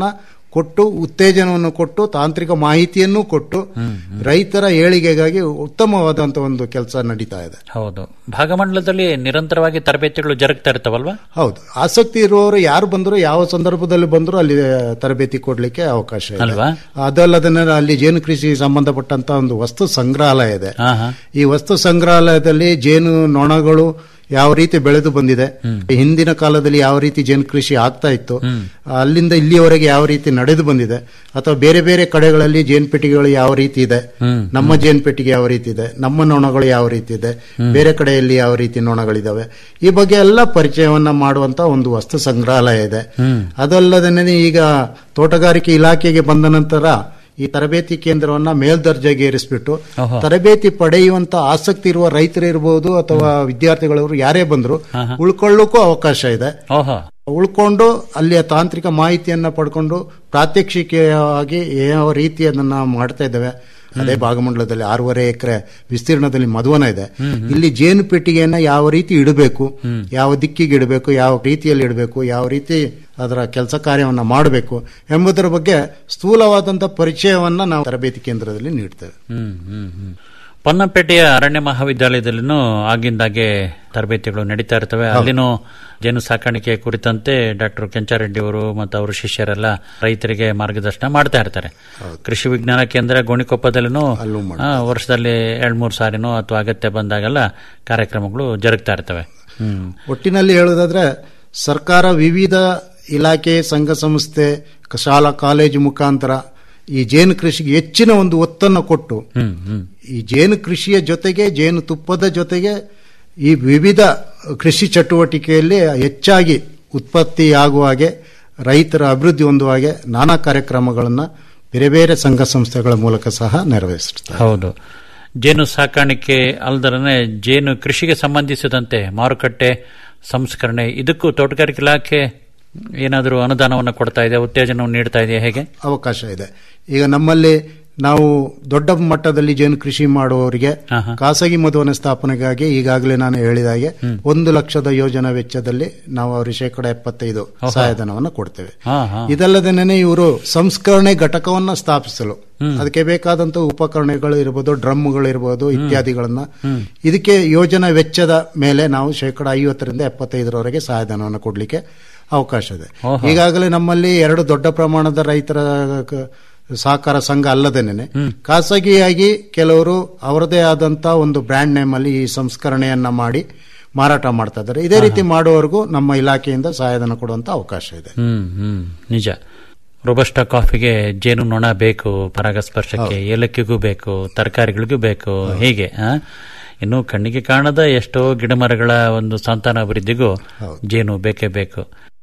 ಕೊಟ್ಟು ಉತ್ತೇಜನವನ್ನು ಕೊಟ್ಟು ತಾಂತ್ರಿಕ ಮಾಹಿತಿಯನ್ನು ಕೊಟ್ಟು ರೈತರ ಏಳಿಗೆಗಾಗಿ ಉತ್ತಮವಾದಂತಹ ಒಂದು ಕೆಲಸ ನಡೀತಾ ಇದೆ ಹೌದು ಭಾಗಮಂಡಲದಲ್ಲಿ ನಿರಂತರವಾಗಿ ತರಬೇತಿಗಳು ಜರುಗ್ತಾ ಇರ್ತಾವಲ್ವಾ ಹೌದು ಆಸಕ್ತಿ ಇರುವವರು ಯಾರು ಬಂದರೂ ಯಾವ ಸಂದರ್ಭದಲ್ಲಿ ಬಂದರೂ ಅಲ್ಲಿ ತರಬೇತಿ ಕೊಡ್ಲಿಕ್ಕೆ ಅವಕಾಶ ಇದೆ ಅಲ್ವಾ? ಅದಲ್ಲದೆ ಅಲ್ಲಿ ಜೇನು ಕೃಷಿ ಸಂಬಂಧಪಟ್ಟಂತ ಒಂದು ವಸ್ತು ಸಂಗ್ರಹಾಲಯ ಇದೆ ಹಾ ಹಾ ಈ ವಸ್ತು ಸಂಗ್ರಹಾಲಯದಲ್ಲಿ ಜೇನು ನೊಣಗಳು ಯಾವ ರೀತಿ ಬೆಳೆದು ಬಂದಿದೆ ಹಿಂದಿನ ಕಾಲದಲ್ಲಿ ಯಾವ ರೀತಿ ಜೇನು ಕೃಷಿ ಆಗ್ತಾ ಇತ್ತು ಅಲ್ಲಿಂದ ಇಲ್ಲಿಯವರೆಗೆ ಯಾವ ರೀತಿ ನಡೆದು ಬಂದಿದೆ ಅಥವಾ ಬೇರೆ ಬೇರೆ ಕಡೆಗಳಲ್ಲಿ ಜೇನು ಪೆಟ್ಟಿಗೆಗಳು ಯಾವ ರೀತಿ ಇದೆ ನಮ್ಮ ಜೇನು ಪೆಟ್ಟಿಗೆ ಯಾವ ರೀತಿ ಇದೆ ನಮ್ಮ ನೊಣಗಳು ಯಾವ ರೀತಿ ಇದೆ ಬೇರೆ ಕಡೆಯಲ್ಲಿ ಯಾವ ರೀತಿ ನೊಣಗಳಿದಾವೆ ಈ ಬಗ್ಗೆ ಎಲ್ಲ ಪರಿಚಯವನ್ನ ಮಾಡುವಂತ ಒಂದು ವಸ್ತು ಸಂಗ್ರಹಾಲಯ ಇದೆ ಅದಲ್ಲದೆ ಈಗ ತೋಟಗಾರಿಕೆ ಇಲಾಖೆಗೆ ಬಂದ ನಂತರ ಈ ತರಬೇತಿ ಕೇಂದ್ರವನ್ನ ಮೇಲ್ದರ್ಜೆಗೆ ಏರಿಸ್ಬಿಟ್ಟು ಓಹೋ. ತರಬೇತಿ ಪಡೆಯುವಂತ ಆಸಕ್ತಿ ಇರುವ ರೈತರು ಇರ್ಬೋದು ಅಥವಾ ವಿದ್ಯಾರ್ಥಿಗಳವರು ಯಾರೇ ಬಂದ್ರು ಉಳ್ಕೊಳ್ಳೋಕ್ಕೂ ಅವಕಾಶ ಇದೆ ಓಹೋ ಉಳ್ಕೊಂಡು ಅಲ್ಲಿಯ ತಾಂತ್ರಿಕ ಮಾಹಿತಿಯನ್ನ ಪಡ್ಕೊಂಡು ಪ್ರಾತ್ಯಕ್ಷಿಕೆಯಾಗಿ ಯಾವ ರೀತಿ ಅದನ್ನ ಮಾಡ್ತಾ ಇದ್ದೇವೆ ಅದೇ ಭಾಗಮಂಡಲದಲ್ಲಿ ಆರೂವರೆ ಎಕರೆ ವಿಸ್ತೀರ್ಣದಲ್ಲಿ ಮಧುವನ ಇದೆ ಇಲ್ಲಿ ಜೇನು ಪೆಟ್ಟಿಗೆಯನ್ನ ಯಾವ ರೀತಿ ಇಡಬೇಕು ಯಾವ ದಿಕ್ಕಿಗೆ ಇಡಬೇಕು ಯಾವ ರೀತಿಯಲ್ಲಿ ಇಡಬೇಕು ಯಾವ ರೀತಿ ಅದರ ಕೆಲಸ ಕಾರ್ಯವನ್ನ ಮಾಡಬೇಕು ಎಂಬುದರ ಬಗ್ಗೆ ಸ್ಥೂಲವಾದಂತ ಪರಿಚಯವನ್ನ ನಾವು ತರಬೇತಿ ಕೇಂದ್ರದಲ್ಲಿ ನೀಡ್ತೇವೆ ಹ್ಮ್ ಹ್ಮ್ ಹ್ಮ್ ಪೊನ್ನಂಪೇಟೆಯ ಅರಣ್ಯ ಮಹಾವಿದ್ಯಾಲಯದಲ್ಲಿನೂ ಆಗಿಂದಾಗೆ ತರಬೇತಿಗಳು ನಡೀತಾ ಇರ್ತವೆ ಅಲ್ಲಿನೂ ಜೇನು ಸಾಕಾಣಿಕೆ ಕುರಿತಂತೆ ಡಾಕ್ಟರ್ ಕೆಂಚಾರೆಡ್ಡಿ ಅವರು ಮತ್ತು ಅವರ ಶಿಷ್ಯರೆಲ್ಲ ರೈತರಿಗೆ ಮಾರ್ಗದರ್ಶನ ಮಾಡ್ತಾ ಇರ್ತಾರೆ ಕೃಷಿ ವಿಜ್ಞಾನ ಕೇಂದ್ರ ಗೋಣಿಕೊಪ್ಪದಲ್ಲಿನೂ ಆ, ವರ್ಷದಲ್ಲಿ ಎರಡ್ ಮೂರು ಸಾರಿನೋ ಅಥವಾ ಅಗತ್ಯ ಬಂದಾಗೆಲ್ಲ ಕಾರ್ಯಕ್ರಮಗಳು ಜರುಗ್ತಾ ಇರ್ತವೆ ಹ್ಮ್ ಒಟ್ಟಿನಲ್ಲಿ ಹೇಳೋದಾದ್ರೆ ಸರ್ಕಾರ ವಿವಿಧ ಇಲಾಖೆ ಸಂಘ ಸಂಸ್ಥೆ ಕ- ಶಾಲಾ ಕಾಲೇಜು ಮುಖಾಂತರ ಈ ಜೇನು ಕೃಷಿಗೆ ಹೆಚ್ಚಿನ ಒಂದು ಒತ್ತನ್ನು ಕೊಟ್ಟು ಹ್ಮ್ ಹ್ಮ್ ಈ ಜೇನು ಕೃಷಿಯ ಜೊತೆಗೆ ಜೇನು ತುಪ್ಪದ ಜೊತೆಗೆ ಈ ವಿವಿಧ ಕೃಷಿ ಚಟುವಟಿಕೆಯಲ್ಲಿ ಹೆಚ್ಚಾಗಿ ಉತ್ಪತ್ತಿಯಾಗುವ ಹಾಗೆ ರೈತರ ಅಭಿವೃದ್ಧಿ ಹೊಂದುವ ಹಾಗೆ ನಾನಾ ಕಾರ್ಯಕ್ರಮಗಳನ್ನು ಬೇರೆ ಬೇರೆ ಸಂಘ ಸಂಸ್ಥೆಗಳ ಮೂಲಕ ಸಹ ನೆರವೇರಿಸುತ್ತಾರೆ ಹೌದು ಜೇನು ಸಾಕಾಣಿಕೆ ಅಲ್ದರನೆ ಜೇನು ಕೃಷಿಗೆ ಸಂಬಂಧಿಸಿದಂತೆ ಮಾರುಕಟ್ಟೆ ಸಂಸ್ಕರಣೆ ಇದಕ್ಕೂ ತೋಟಗಾರಿಕೆ ಇಲಾಖೆ ಏನಾದರೂ ಅನುದಾನವನ್ನು ಕೊಡ್ತಾ ಇದೆ ಉತ್ತೇಜನವನ್ನು ನೀಡ್ತಾ ಇದೆಯಾ ಹೇಗೆ ಅವಕಾಶ ಇದೆ ಈಗ ನಮ್ಮಲ್ಲಿ ನಾವು ದೊಡ್ಡ ಮಟ್ಟದಲ್ಲಿ ಜೇನು ಕೃಷಿ ಮಾಡುವವರಿಗೆ ಖಾಸಗಿ ಮಧುವನ ಸ್ಥಾಪನೆಗಾಗಿ ಈಗಾಗಲೇ ನಾನು ಹೇಳಿದ ಹಾಗೆ ಒಂದು ಲಕ್ಷದ ಯೋಜನಾ ವೆಚ್ಚದಲ್ಲಿ ನಾವು ಅವರಿಗೆ ಶೇಕಡ ಎಪ್ಪತ್ತೈದು ಓಹೋ. ಸಹಾಯಧನವನ್ನು ಕೊಡ್ತೇವೆ ಹಾ ಹಾ ಇದಲ್ಲದೇನೆ ಇವರು ಸಂಸ್ಕರಣೆ ಘಟಕವನ್ನ ಸ್ಥಾಪಿಸಲು ಅದಕ್ಕೆ ಬೇಕಾದಂತ ಉಪಕರಣಗಳು ಇರಬಹುದು ಡ್ರಮ್ಗಳು ಇರಬಹುದು ಇತ್ಯಾದಿಗಳನ್ನ ಇದಕ್ಕೆ ಯೋಜನಾ ವೆಚ್ಚದ ಮೇಲೆ ನಾವು ಶೇಕಡ ಐವತ್ತರಿಂದ ಎಪ್ಪತ್ತೈದರವರೆಗೆ ಸಹಾಯಧನವನ್ನು ಕೊಡ್ಲಿಕ್ಕೆ ಅವಕಾಶ ಇದೆ ಓಹೋ. ಈಗಾಗಲೇ ನಮ್ಮಲ್ಲಿ ಎರಡು ದೊಡ್ಡ ಪ್ರಮಾಣದ ರೈತರ ಕ- ಸಹಕಾರ ಸಂಘ ಅಲ್ಲದೇನೆ ಖಾಸಗಿಯಾಗಿ ಕೆಲವರು ಅವರದೇ ಆದಂತ ಒಂದು ಬ್ರ್ಯಾಂಡ್ ನೇಮ್ ಅಲ್ಲಿ ಈ ಸಂಸ್ಕರಣೆಯನ್ನ ಮಾಡಿ ಮಾರಾಟ ಮಾಡ್ತಾ ಇದ್ದಾರೆ ಇದೇ ರೀತಿ ಮಾಡುವವರೆಗೂ ನಮ್ಮ ಇಲಾಖೆಯಿಂದ ಸಹಾಯಧನ ಕೊಡುವಂತ ಅವಕಾಶ ಇದೆ ಹ್ಮ್ ಹ್ಮ್ ನಿಜ ರೋಬಸ್ಟಾ ಕಾಫಿಗೆ ಜೇನು ನೊಣ ಬೇಕು ಪರಾಗಸ್ಪರ್ಶಕ್ಕೆ ಏಲಕ್ಕಿಗೂ ಬೇಕು ತರಕಾರಿಗಳಿಗೂ ಬೇಕು ಹೀಗೆ ಆ? ಇನ್ನು ಕಣ್ಣಿಗೆ ಕಾಣದ ಎಷ್ಟೋ ಗಿಡಮರಗಳ ಒಂದು ಸಂತಾನ ಅಭಿವೃದ್ಧಿಗೂ ಜೇನು ಬೇಕೇ ಬೇಕು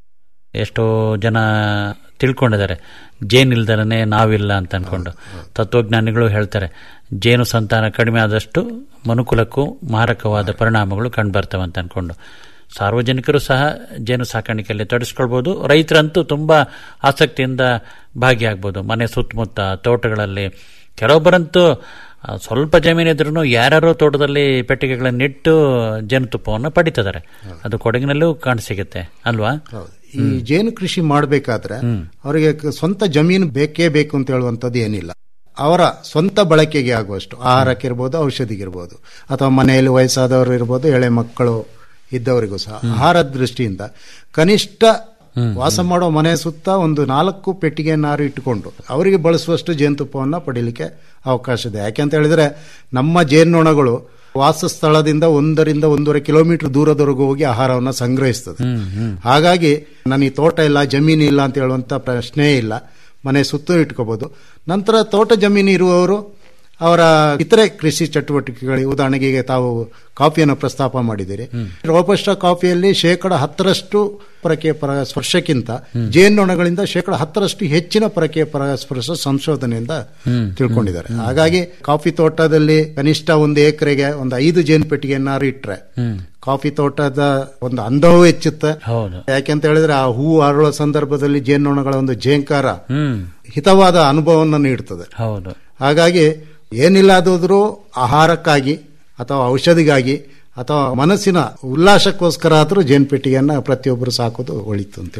ಎಷ್ಟೋ ಜನ ತಿಳ್ಕೊಂಡಿದ್ದಾರೆ ಜೇನಿಲ್ದಲೇ ನಾವಿಲ್ಲ ಅಂತ ಅನ್ಕೊಂಡು ತತ್ವಜ್ಞಾನಿಗಳು ಹೇಳ್ತಾರೆ ಜೇನು ಸಂತಾನ ಕಡಿಮೆ ಆದಷ್ಟು ಮನುಕುಲಕ್ಕೂ ಮಾರಕವಾದ ಪರಿಣಾಮಗಳು ಕಂಡುಬರ್ತವೆ ಅಂತ ಅನ್ಕೊಂಡು ಸಾರ್ವಜನಿಕರು ಸಹ ಜೇನು ಸಾಕಾಣಿಕೆಯಲ್ಲಿ ತೊಡಗಿಸ್ಕೊಳ್ಬೋದು ರೈತರಂತೂ ತುಂಬಾ ಆಸಕ್ತಿಯಿಂದ ಭಾಗಿಯಾಗ್ಬೋದು ಮನೆ ಸುತ್ತಮುತ್ತ ತೋಟಗಳಲ್ಲಿ ಕೆಲವೊಬ್ಬರಂತೂ ಆ, ಸ್ವಲ್ಪ ಜಮೀನಿದ್ರೂ ಯಾರ್ಯಾರೋ ತೋಟದಲ್ಲಿ ಪೆಟ್ಟಿಗೆಗಳನ್ನಿಟ್ಟು ಜೇನುತುಪ್ಪವನ್ನು ಪಡಿತಿದ್ದಾರೆ ಅದು ಕೊಡಗಿನಲ್ಲೂ ಕಾಣಸಿಗುತ್ತೆ ಅಲ್ವಾ ಈ ಜೇನು ಕೃಷಿ ಮಾಡಬೇಕಾದ್ರೆ ಅವರಿಗೆ ಕ- ಸ್ವಂತ ಜಮೀನು ಬೇಕೇ ಬೇಕು ಅಂತ ಹೇಳುವಂಥದ್ದು ಏನಿಲ್ಲ ಅವರ ಸ್ವಂತ ಬಳಕೆಗೆ ಆಗುವಷ್ಟು ಆಹಾರಕ್ಕಿರ್ಬೋದು ಔಷಧಿಗಿರ್ಬೋದು ಅಥವಾ ಮನೆಯಲ್ಲಿ ವಯಸ್ಸಾದವರು ಇರ್ಬೋದು ಎಳೆ ಮಕ್ಕಳು ಇದ್ದವರಿಗೂ ಸಹ ಆಹಾರದ ದೃಷ್ಟಿಯಿಂದ ಕನಿಷ್ಠ ವಾಸ ಮಾಡೋ ಮನೆ ಸುತ್ತ ಒಂದು ನಾಲ್ಕು ಪೆಟ್ಟಿಗೆಯನ್ನಾರು ಇಟ್ಟುಕೊಂಡು ಅವರಿಗೆ ಬಳಸುವಷ್ಟು ಜೇನುತುಪ್ಪವನ್ನು ಪಡೀಲಿಕ್ಕೆ ಅವಕಾಶ ಇದೆ ಯಾಕೆಂತ ಹೇಳಿದ್ರೆ ನಮ್ಮ ಜೇನ್ನೊಣಗಳು ವಾಸಸ್ಥಳದಿಂದ ಒಂದರಿಂದ ಒಂದೂವರೆ ಕಿಲೋಮೀಟರ್ ದೂರದವರೆಗೂ ಹೋಗಿ ಆಹಾರವನ್ನು ಸಂಗ್ರಹಿಸ್ತದೆ ಹಾಗಾಗಿ ನನಗೆ ತೋಟ ಇಲ್ಲ ಜಮೀನು ಇಲ್ಲ ಅಂತ ಹೇಳುವಂತ ಪ್ರಶ್ನೆ ಇಲ್ಲ ಮನೆ ಸುತ್ತ ಇಟ್ಕೋಬಹುದು ನಂತರ ತೋಟ ಜಮೀನು ಇರುವವರು ಅವರ ಇತರೆ ಕೃಷಿ ಚಟುವಟಿಕೆಗಳಿಗೆ ಉದಾಹರಣೆಗೆ ಈಗ ತಾವು ಕಾಫಿಯನ್ನು ಪ್ರಸ್ತಾಪ ಮಾಡಿದ್ದೀರಿ ರೋಬಸ್ಟ ಕಾಫಿಯಲ್ಲಿ ಶೇಕಡ ಹತ್ತರಷ್ಟು ಪರಕೀಯ ಪರಾಗಸ್ಪರ್ಶಕ್ಕಿಂತ ಜೇನ್ನೊಣಗಳಿಂದ ಶೇಕಡ ಹತ್ತರಷ್ಟು ಹೆಚ್ಚಿನ ಪರಕೀಯ ಪರಾಗಸ್ಪರ್ಶ ಸಂಶೋಧನೆಯಿಂದ ತಿಳ್ಕೊಂಡಿದ್ದಾರೆ ಹಾಗಾಗಿ ಕಾಫಿ ತೋಟದಲ್ಲಿ ಕನಿಷ್ಠ ಒಂದು ಎಕರೆಗೆ ಒಂದು ಐದು ಜೇನು ಪೆಟ್ಟಿಗೆಯನ್ನಾರು ಇಟ್ರೆ ಕಾಫಿ ತೋಟದ ಒಂದು ಅಂದವೂ ಹೆಚ್ಚುತ್ತೆ ಹೌದು ಯಾಕೆಂತ ಹೇಳಿದ್ರೆ ಆ ಹೂವು ಅರಳುವ ಸಂದರ್ಭದಲ್ಲಿ ಜೇನ್ನೊಣಗಳ ಒಂದು ಜೇಂಕಾರ ಹ್ಮ್ ಹಿತವಾದ ಅನುಭವವನ್ನು ನೀಡುತ್ತದೆ ಹೌದು ಹಾಗಾಗಿ ಏನಿಲ್ಲದಾದ್ರೂ ಆಹಾರಕ್ಕಾಗಿ ಅಥವಾ ಔಷಧಿಗಾಗಿ ಅಥವಾ ಮನಸ್ಸಿನ ಉಲ್ಲಾಸಕ್ಕೋಸ್ಕರ ಆದರೂ ಜೇನುಪೆಟ್ಟಿಗೆಯನ್ನ ಪ್ರತಿಯೊಬ್ಬರು ಸಾಕೋದು ಒಳಿತು ಅಂತ ಹೇಳಿ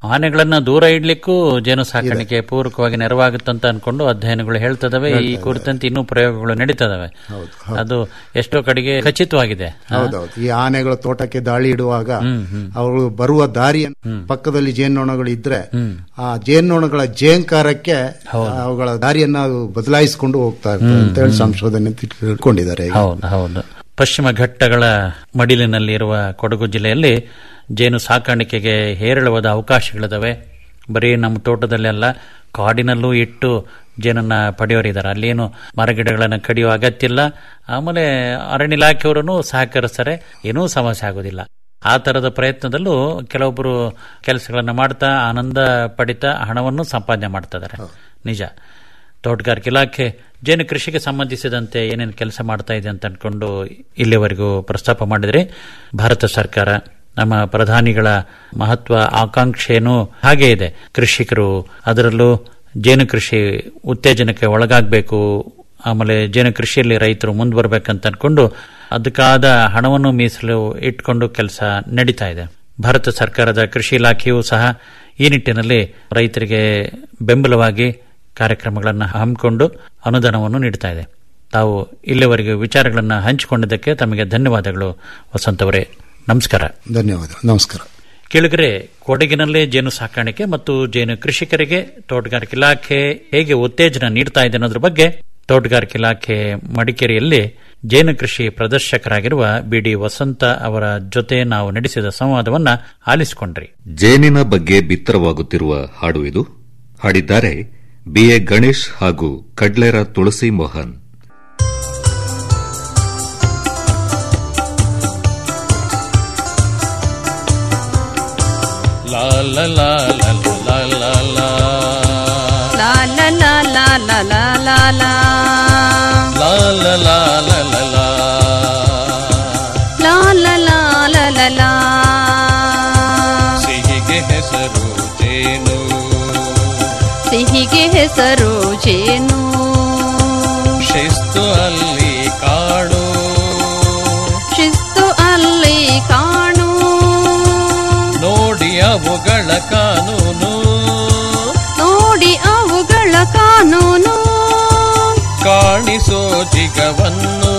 ಆನೆಗಳನ್ನ ದೂರ ಇಡ್ಲಿಕ್ಕೂ ಜೇನು ಸಾಕಾಣಿಕೆ ಪೂರಕವಾಗಿ ನೆರವಾಗುತ್ತಂತ ಅನ್ಕೊಂಡು ಅಧ್ಯಯನಗಳು ಹೇಳ್ತದವೆ ಈ ಕುರಿತಂತೆ ಇನ್ನೂ ಪ್ರಯೋಗಗಳು ನಡೀತದವೆ ಅದು ಎಷ್ಟೋ ಕಡೆಗೆ ಖಚಿತವಾಗಿದೆ ಆ? ಹೌದೌದು ಈ ಆನೆಗಳು ತೋಟಕ್ಕೆ ದಾಳಿ ಇಡುವಾಗ ಅವುಗಳು ಬರುವ ದಾರಿಯ ಪಕ್ಕದಲ್ಲಿ ಜೇನ್ನೊಣಗಳು ಇದ್ರೆ ಆ ಜೇನ್ನೊಣಗಳ ಜೇಂಕಾರಕ್ಕೆ ಅವುಗಳ ದಾರಿಯನ್ನ ಅದು ಬದಲಾಯಿಸಿಕೊಂಡು ಹೋಗ್ತಾ ಇರ್ತದೆ ಅಂತ ಹೇಳಿ ಸಂಶೋಧನೆ ತಿಳ್ಕೊಂಡಿದ್ದಾರೆ ಈಗ. ಹೌದು ಹೌದು ಪಶ್ಚಿಮ ಘಟ್ಟಗಳ ಮಡಿಲಿನಲ್ಲಿರುವ ಕೊಡಗು ಜಿಲ್ಲೆಯಲ್ಲಿ ಜೇನು ಸಾಕಾಣಿಕೆಗೆ ಹೇರಳವಾದ ಅವಕಾಶಗಳಿದಾವೆ ಬರೀ ನಮ್ಮ ತೋಟದಲ್ಲೆಲ್ಲ ಕಾಡಿನಲ್ಲೂ ಇಟ್ಟು ಜೇನನ್ನ ಪಡೆಯೋರಿದ್ದಾರೆ ಅಲ್ಲೇನು ಮರಗಿಡಗಳನ್ನು ಕಡಿಯೋ ಅಗತ್ಯ ಇಲ್ಲ ಆಮೇಲೆ ಅರಣ್ಯ ಇಲಾಖೆಯವರನ್ನು ಸಹಕರಿಸ್ತಾರೆ ಏನೂ ಸಮಸ್ಯೆ ಆಗೋದಿಲ್ಲ ಆ ತರದ ಪ್ರಯತ್ನದಲ್ಲೂ ಕೆಲವೊಬ್ಬರು ಕೆಲಸಗಳನ್ನು ಮಾಡ್ತಾ ಆನಂದ ಪಡಿತಾ ಹಣವನ್ನು ಸಂಪಾದನೆ ಮಾಡ್ತಾ ಇದ್ದಾರೆ ನಿಜ ತೋಟಗಾರಿಕೆ ಇಲಾಖೆ ಜೇನು ಕೃಷಿಗೆ ಸಂಬಂಧಿಸಿದಂತೆ ಏನೇನು ಕೆಲಸ ಮಾಡ್ತಾ ಇದೆ ಅಂತ ಅನ್ಕೊಂಡು ಇಲ್ಲಿವರೆಗೂ ಪ್ರಸ್ತಾಪ ಮಾಡಿದ್ರಿ ಭಾರತ ಸರ್ಕಾರ ನಮ್ಮ ಪ್ರಧಾನಿಗಳ ಮಹತ್ವ ಆಕಾಂಕ್ಷೆನೂ ಹಾಗೇ ಇದೆ ಕೃಷಿಕರು ಅದರಲ್ಲೂ ಜೇನು ಕೃಷಿ ಉತ್ತೇಜನಕ್ಕೆ ಒಳಗಾಗಬೇಕು ಆಮೇಲೆ ಜೇನು ಕೃಷಿಯಲ್ಲಿ ರೈತರು ಮುಂದುವರಬೇಕಂತ ಅನ್ಕೊಂಡು ಅದಕ್ಕಾದ ಹಣವನ್ನು ಮೀಸಲು ಇಟ್ಕೊಂಡು ಕೆಲಸ ನಡೀತಾ ಇದೆ ಭಾರತ ಸರ್ಕಾರದ ಕೃಷಿ ಇಲಾಖೆಯೂ ಸಹ ಈ ನಿಟ್ಟಿನಲ್ಲಿ ರೈತರಿಗೆ ಬೆಂಬಲವಾಗಿ ಕಾರ್ಯಕ್ರಮಗಳನ್ನು ಹಮ್ಮಿಕೊಂಡು ಅನುದಾನವನ್ನು ನೀಡ್ತಾ ಇದೆ ತಾವು ಇಲ್ಲಿವರೆಗೆ ವಿಚಾರಗಳನ್ನು ಹಂಚಿಕೊಂಡಿದ್ದಕ್ಕೆ ತಮಗೆ ಧನ್ಯವಾದಗಳು ವಸಂತ್ ಅವರೇ ನಮಸ್ಕಾರ ಧನ್ಯವಾದ ನಮಸ್ಕಾರ ಕೇಳಿದರೆ ಕೊಡಗಿನಲ್ಲೇ ಜೇನು ಸಾಕಾಣಿಕೆ ಮತ್ತು ಜೇನು ಕೃಷಿಕರಿಗೆ ತೋಟಗಾರಿಕೆ ಇಲಾಖೆ ಹೇಗೆ ಉತ್ತೇಜನ ನೀಡ್ತಾ ಇದೆ ಅನ್ನೋದ್ರ ಬಗ್ಗೆ ತೋಟಗಾರಿಕೆ ಇಲಾಖೆ ಮಡಿಕೇರಿಯಲ್ಲಿ ಜೇನು ಕೃಷಿ ಪ್ರದರ್ಶಕರಾಗಿರುವ ಬಿಡಿ ವಸಂತ ಅವರ ಜೊತೆ ನಾವು ನಡೆಸಿದ ಸಂವಾದವನ್ನ ಆಲಿಸಿಕೊಂಡ್ರಿ ಜೇನಿನ ಬಗ್ಗೆ ಬಿತ್ತರವಾಗುತ್ತಿರುವ ಹಾಡು ಇದು ಹಾಡಿದ್ದಾರೆ ಬಿಎ ಗಣೇಶ್ ಹಾಗೂ ಕಡ್ಲೇರ ತುಳಸಿ ಮೋಹನ್ ಲಾ ಲಾ ಲಾ ಲಾ ಲಾ ಲಾ ಲಾ La la la la la la la la ಲಾ ಲಾ ಲಾ ಲಾ ಲಾ ಲಾ La la la la la la ಸಿಹಿಗೆ ಹೆಸರು ಜೇನು ಸಿಹಿಗೆ ಹೆಸರು ಜೇನು ಶಿಸ್ತು ಅಲ್ಲಿ ಕಾಡು ಶಿಸ್ತು ಅಲ್ಲಿ ಕಾಣು ನೋಡಿ ಅವುಗಳ ಕಾನೂನು ನೋಡಿ ಅವುಗಳ ಕಾನೂನು ಕಾಣಿಸೋ ಜಿಗವನ್ನು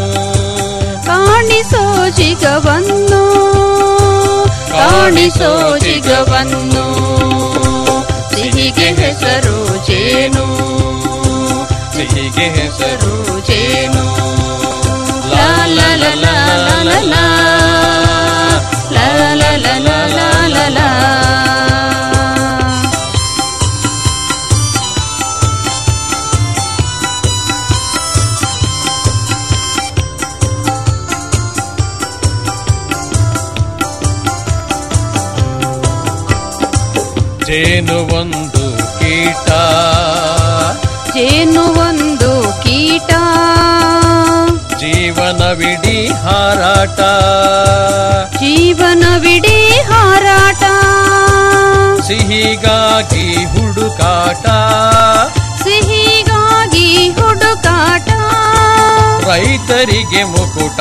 ಕಾಣಿಸೋ ಜಿಗವನ್ನು ಕಾಣಿಸೋ ಜಿಗವನ್ನು ಸಿಹಿಗೆ ಹೆಸರು ಜೇನು ಸಿಹಿಗೆ ಹೆಸರು ಜೇನು ಲಾ ಲಾ ಲಾ ಲಾ ಲಾ ಲಾ ಲಾ ಲಾ ಲಾ ಲಾ ಲಾ ಲಾ ಲಾ ಜೇನು ಒಂದು ಕೀಟ ಜೇನು ಒಂದು ಕೀಟ ಜೀವನವಿಡೀ ಹಾರಾಟ ಜೀವನವಿಡೀ ಹಾರಾಟ ಸಿಹಿಗಾಗಿ ಹುಡುಕಾಟ ಸಿಹಿಗಾಗಿ ಹುಡುಕಾಟ ರೈತರಿಗೆ ಮುಕುಟ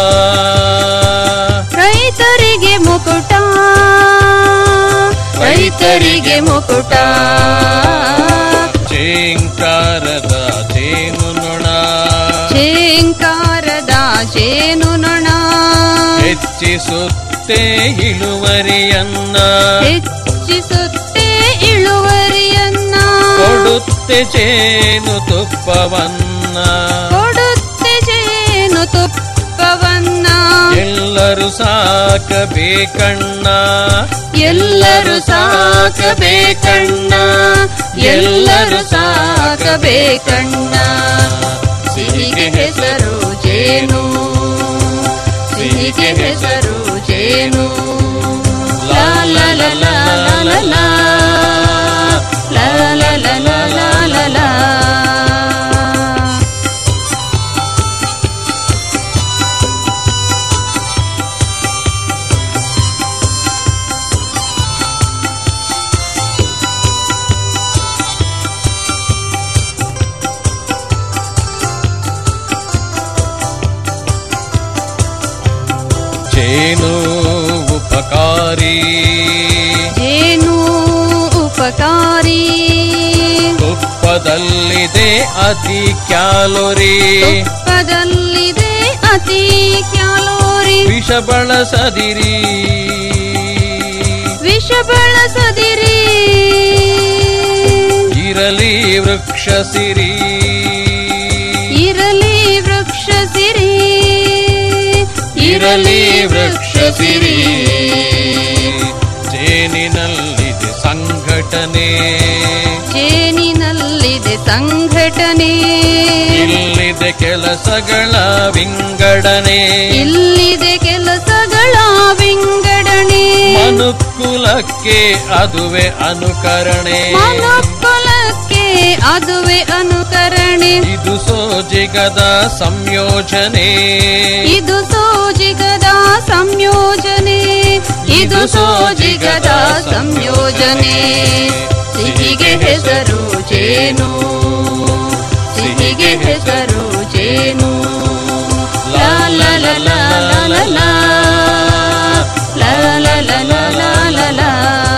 ರೈತರಿಗೆ ಮುಕುಟ ರೈತರಿಗೆ ಮುಕುಟ ಚೇಂಕಾರದ ಜೇನು ನೊಣ ಝೇಂಕಾರದ ಜೇನು ನೊಣ ಹೆಚ್ಚಿಸುತ್ತೆ ಇಳುವರಿಯನ್ನ ಹೆಚ್ಚಿಸುತ್ತೆ ಇಳುವರಿಯನ್ನ ಕೊಡುತ್ತೆ ಜೇನು ತುಪ್ಪವನ್ನ ಕೊಡುತ್ತೆ ಜೇನು ತುಪ್ಪವನ್ನ ಎಲ್ಲರೂ ಸಾಕಬೇಕಣ್ಣ ಎಲ್ಲರೂ ಸಾಕಬೇಕಣ್ಣ ಎಲ್ಲರೂ ಸಾಕಬೇಕಣ್ಣ ಸಿಹಿಗೆ ಹೆಸರು ಜೇನು ಸಿಹಿಗೆ ಹೆಸರು ಜೇನು ಲಾ ಲಾ ಲಾ ಲಾ ಲಾ ಲಾ ಲಾ ಲಾ ಲಾ ಲಾ ಲಾ ಲಾ ಲಾ ಜೇನು ಉಪಕಾರಿ ಜೇನು ತರಕಾರಿ ತುಪ್ಪದಲ್ಲಿದೆ ಅತಿ ಕ್ಯಾಲೋರಿ ತುಪ್ಪದಲ್ಲಿದೆ ಅತಿ ಕ್ಯಾಲೋರಿ ವಿಷ ಬಳಸದಿರಿ ವಿಷ ಬಳಸದಿರಿ ಇರಲಿ ವೃಕ್ಷ ಸಿರಿ ಇರಲಿ ವೃಕ್ಷ ಸಿರಿ ಇರಲಿ ವೃಕ್ಷ ಸಿರಿ ಜೇನಿನಲ್ಲಿದೆ ಸಂಘಟನೆ ಜೇನಿನಲ್ಲಿದೆ ಸಂಘಟನೆ ಇಲ್ಲಿದೆ ಕೆಲಸಗಳ ವಿಂಗಡಣೆ ಇಲ್ಲಿದೆ ಕೆಲಸಗಳ ವಿಂಗಡಣೆ ಮನುಕುಲಕ್ಕೆ ಅದುವೆ ಅನುಕರಣೆ ಮನುಕುಲಕ್ಕೆ ಅದುವೆ ಅನುಕರಣೆ ಇದು ಸೋಜಿಗದ ಸಂಯೋಜನೆ ಇದು ಸೋಜಿಗದ ಸಂಯೋಜನೆ ಇದು ಸೋಜಿಗದ ಸಂಯೋಜನೆ ಸಿಹಿಗೆ ಹೆಸರು ಜೇನು ಸಿಹಿಗೆ ಹೆಸರು ಜೇನು ಲಾ ಲಾ ಲಾ ಲಾ ಲಾ ಲಾ ಲಾ ಲಾ ಲಾ ಲಾ ಲಾ ಲಾ ಲಾ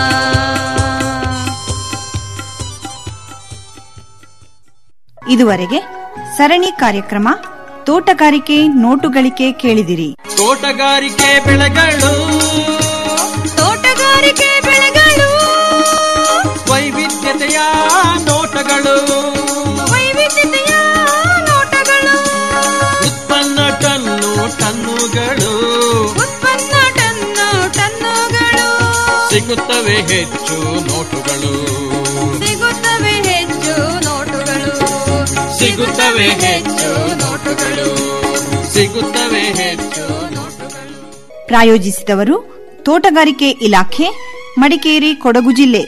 ಇದುವರೆಗೆ ಸರಣಿ ಕಾರ್ಯಕ್ರಮ ತೋಟಗಾರಿಕೆ ನೋಟುಗಳಿಕೆ ಕೇಳಿದಿರಿ ತೋಟಗಾರಿಕೆ ಬೆಳೆಗಳು ತೋಟಗಾರಿಕೆ ಬೆಳೆಗಳು ವೈವಿಧ್ಯತೆಯ ನೋಟಗಳು ವೈವಿಧ್ಯತೆಯ ನೋಟಗಳು ಉತ್ಪನ್ನ ಟನ್ನು ಟನ್ನುಗಳು ಉತ್ಪನ್ನ ಟನ್ನು ಟನ್ನುಗಳು ಸಿಗುತ್ತವೆ ಹೆಚ್ಚು ನೋಟುಗಳು ಸಿಗುತ್ತವೆ ಹೆಚ್ಚು ನೋಟುಗಳು ಸಿಗುತ್ತವೆ ಹೆಚ್ಚು ನೋಟುಗಳು ಸಿಗುತ್ತವೆ ಹೆಚ್ಚು ನೋಟುಗಳು ಪ್ರಾಯೋಜಿಸಿದವರು ತೋಟಗಾರಿಕೆ ಇಲಾಖೆ ಮಡಿಕೇರಿ ಕೊಡಗು ಜಿಲ್ಲೆ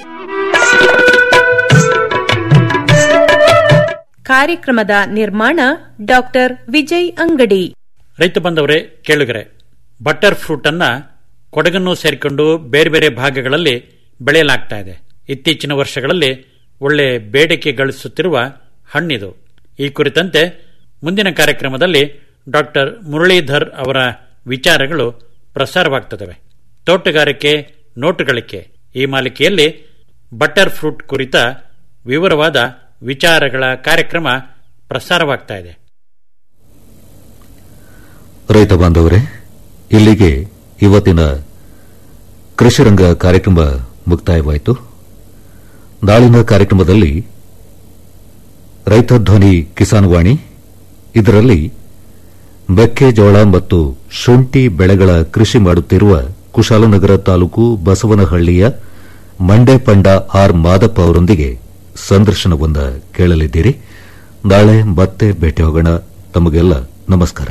ಕಾರ್ಯಕ್ರಮದ ನಿರ್ಮಾಣ ಡಾಕ್ಟರ್ ವಿಜಯ್ ಅಂಗಡಿ ರೈತ ಬಂದವರೇ ಕೇಳುಗರೆ ಬಟರ್ ಫ್ರೂಟ್ ಅನ್ನ ಕೊಡಗನ್ನು ಸೇರಿಕೊಂಡು ಬೇರೆ ಬೇರೆ ಭಾಗಗಳಲ್ಲಿ ಬೆಳೆಯಲಾಗ್ತಾ ಇದೆ ಇತ್ತೀಚಿನ ವರ್ಷಗಳಲ್ಲಿ ಒಳ್ಳೆ ಬೇಡಿಕೆ ಗಳಿಸುತ್ತಿರುವ ಹಣ್ಣಿದು ಈ ಕುರಿತಂತೆ ಮುಂದಿನ ಕಾರ್ಯಕ್ರಮದಲ್ಲಿ ಡಾಕ್ಟರ್ ಮುರಳೀಧರ್ ಅವರ ವಿಚಾರಗಳು ಪ್ರಸಾರವಾಗ್ತದವೆ ತೋಟಗಾರಿಕೆ ನೋಟುಗಳಿಕೆ ಈ ಮಾಲಿಕೆಯಲ್ಲಿ ಬಟರ್ ಫ್ರೂಟ್ ಕುರಿತ ವಿವರವಾದ ವಿಚಾರಗಳ ಕಾರ್ಯಕ್ರಮ ಪ್ರಸಾರವಾಗ್ತಾ ಇದೆ ರೈತ ಬಾಂಧವರೇ ಇಲ್ಲಿಗೆ ಇವತ್ತಿನ ಕೃಷಿರಂಗ ಕಾರ್ಯಕ್ರಮ ಮುಕ್ತಾಯವಾಯಿತು ನಾಳಿನ ಕಾರ್ಯಕ್ರಮದಲ್ಲಿ ರೈತ ಧ್ವನಿ ಕಿಸಾನ್ ವಾಣಿ ಇದರಲ್ಲಿ ಮೆಕ್ಕೆಜೋಳ ಮತ್ತು ಶುಂಠಿ ಬೆಳೆಗಳ ಕೃಷಿ ಮಾಡುತ್ತಿರುವ ಕುಶಾಲನಗರ ತಾಲೂಕು ಬಸವನಹಳ್ಳಿಯ ಮಂಡೆ ಪಂಡ ಆರ್ ಮಾದಪ್ಪ ಅವರೊಂದಿಗೆ ಸಂದರ್ಶನವೊಂದ ಕೇಳಲಿದ್ದೀರಿ ನಾಳೆ ಮತ್ತೆ ಭೇಟಿ ಹೋಗೋಣ ತಮಗೆಲ್ಲ ನಮಸ್ಕಾರ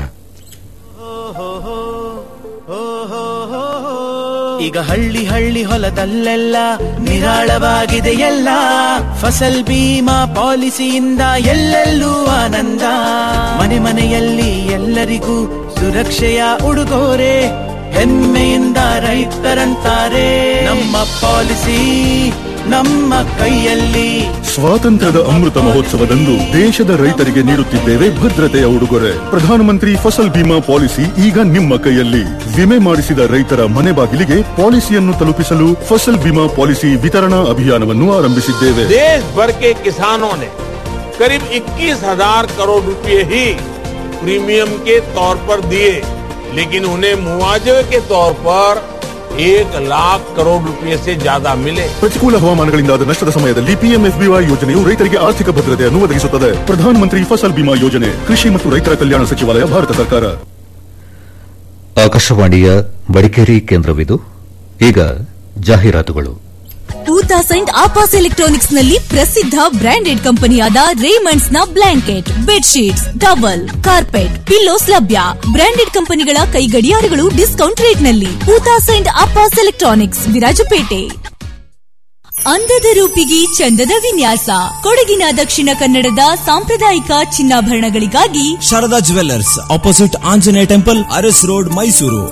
ಈಗ ಹಳ್ಳಿ ಹಳ್ಳಿ ಹೊಲದಲ್ಲೆಲ್ಲ ನಿರಾಳವಾಗಿದೆ ಎಲ್ಲ ಫಸಲ್ ಬೀಮಾ ಪಾಲಿಸಿಯಿಂದ ಎಲ್ಲೆಲ್ಲೂ ಆನಂದ ಮನೆ ಮನೆಯಲ್ಲಿ ಎಲ್ಲರಿಗೂ ಸುರಕ್ಷೆಯ ಉಡುಗೊರೆ ಹೆಮ್ಮೆಯಿಂದ ರೈತರಂತಾರೆ ನಮ್ಮ ಪಾಲಿಸಿ ನಮ್ಮ ಕೈಯಲ್ಲಿ ಸ್ವಾತಂತ್ರ್ಯದ ಅಮೃತ ಮಹೋತ್ಸವದಂದು ದೇಶದ ರೈತರಿಗೆ ನೀಡುತ್ತಿದ್ದೇವೆ ಭದ್ರತೆಯ ಉಡುಗೊರೆ ಪ್ರಧಾನಮಂತ್ರಿ ಫಸಲ್ ಬಿಮಾ ಪಾಲಿಸಿ ಈಗ ನಿಮ್ಮ ಕೈಯಲ್ಲಿ ವಿಮೆ ಮಾಡಿಸಿದ ರೈತರ ಮನೆ ಬಾಗಿಲಿಗೆ ಪಾಲಿಸಿಯನ್ನು ತಲುಪಿಸಲು ಫಸಲ್ ಬಿಮಾ ಪಾಲಿಸಿ ವಿತರಣಾ ಅಭಿಯಾನವನ್ನು ಆರಂಭಿಸಿದ್ದೇವೆ देश भर के किसानों ने करीब 21,000 करोड़ रुपए ही प्रीमियम के तौर पर दिए लेकिन उन्हें मुआवजे के तौर पर एक लाख करोड़ रुपए से ज्यादा मिले ಪ್ರತಿಕೂಲ ಹವಾಮಾನಗಳಿಂದಾದ ನಷ್ಟದ ಸಮಯದಲ್ಲಿ ಪಿಎಂಎಫ್ಬಿವೈ ಯೋಜನೆಯು ರೈತರಿಗೆ ಆರ್ಥಿಕ ಭದ್ರತೆಯನ್ನು ಒದಗಿಸುತ್ತದೆ ಪ್ರಧಾನಮಂತ್ರಿ ಫಸಲ್ ಬಿಮಾ ಯೋಜನೆ ಕೃಷಿ ಮತ್ತು ರೈತರ ಕಲ್ಯಾಣ ಸಚಿವಾಲಯ ಭಾರತ ಸರ್ಕಾರ ಆಕಾಶವಾಣಿಯ ಮಡಿಕೇರಿ ಕೇಂದ್ರವಿದು ಈಗ ಜಾಹೀರಾತುಗಳು ತೌಸಂಡ್ ಆಪಾಸ್ ಎಲೆಕ್ಟ್ರಾನಿಕ್ಸ್ ನಲ್ಲಿ ಪ್ರಸಿದ್ಧ ಬ್ರಾಂಡೆಡ್ ಕಂಪನಿಯಾದ ರೇಮಂಡ್ಸ್ ನ blanket bedsheets towel carpet pillows ಲಭ್ಯ ಬ್ರಾಂಡೆಡ್ ಕಂಪನಿಗಳ ಕೈ ಗಡಿಯಾರಗಳು ಡಿಸ್ಕೌಂಟ್ ರೇಟ್ ನಲ್ಲಿ ತೌಸಂಡ್ ಆಪಾಸ್ ಎಲೆಕ್ಟ್ರಾನಿಕ್ಸ್ ವಿರಾಜಪೇಟೆ ಅಂದದ ರೂಪಿಗೆ ಚಂದದ ವಿನ್ಯಾಸ ಕೊಡಗಿನ ದಕ್ಷಿಣ ಕನ್ನಡದ ಸಾಂಪ್ರದಾಯಿಕ ಚಿನ್ನಾಭರಣಗಳಿಗಾಗಿ Sharada jewellers opposite Anjaneya temple Aras road Mysuru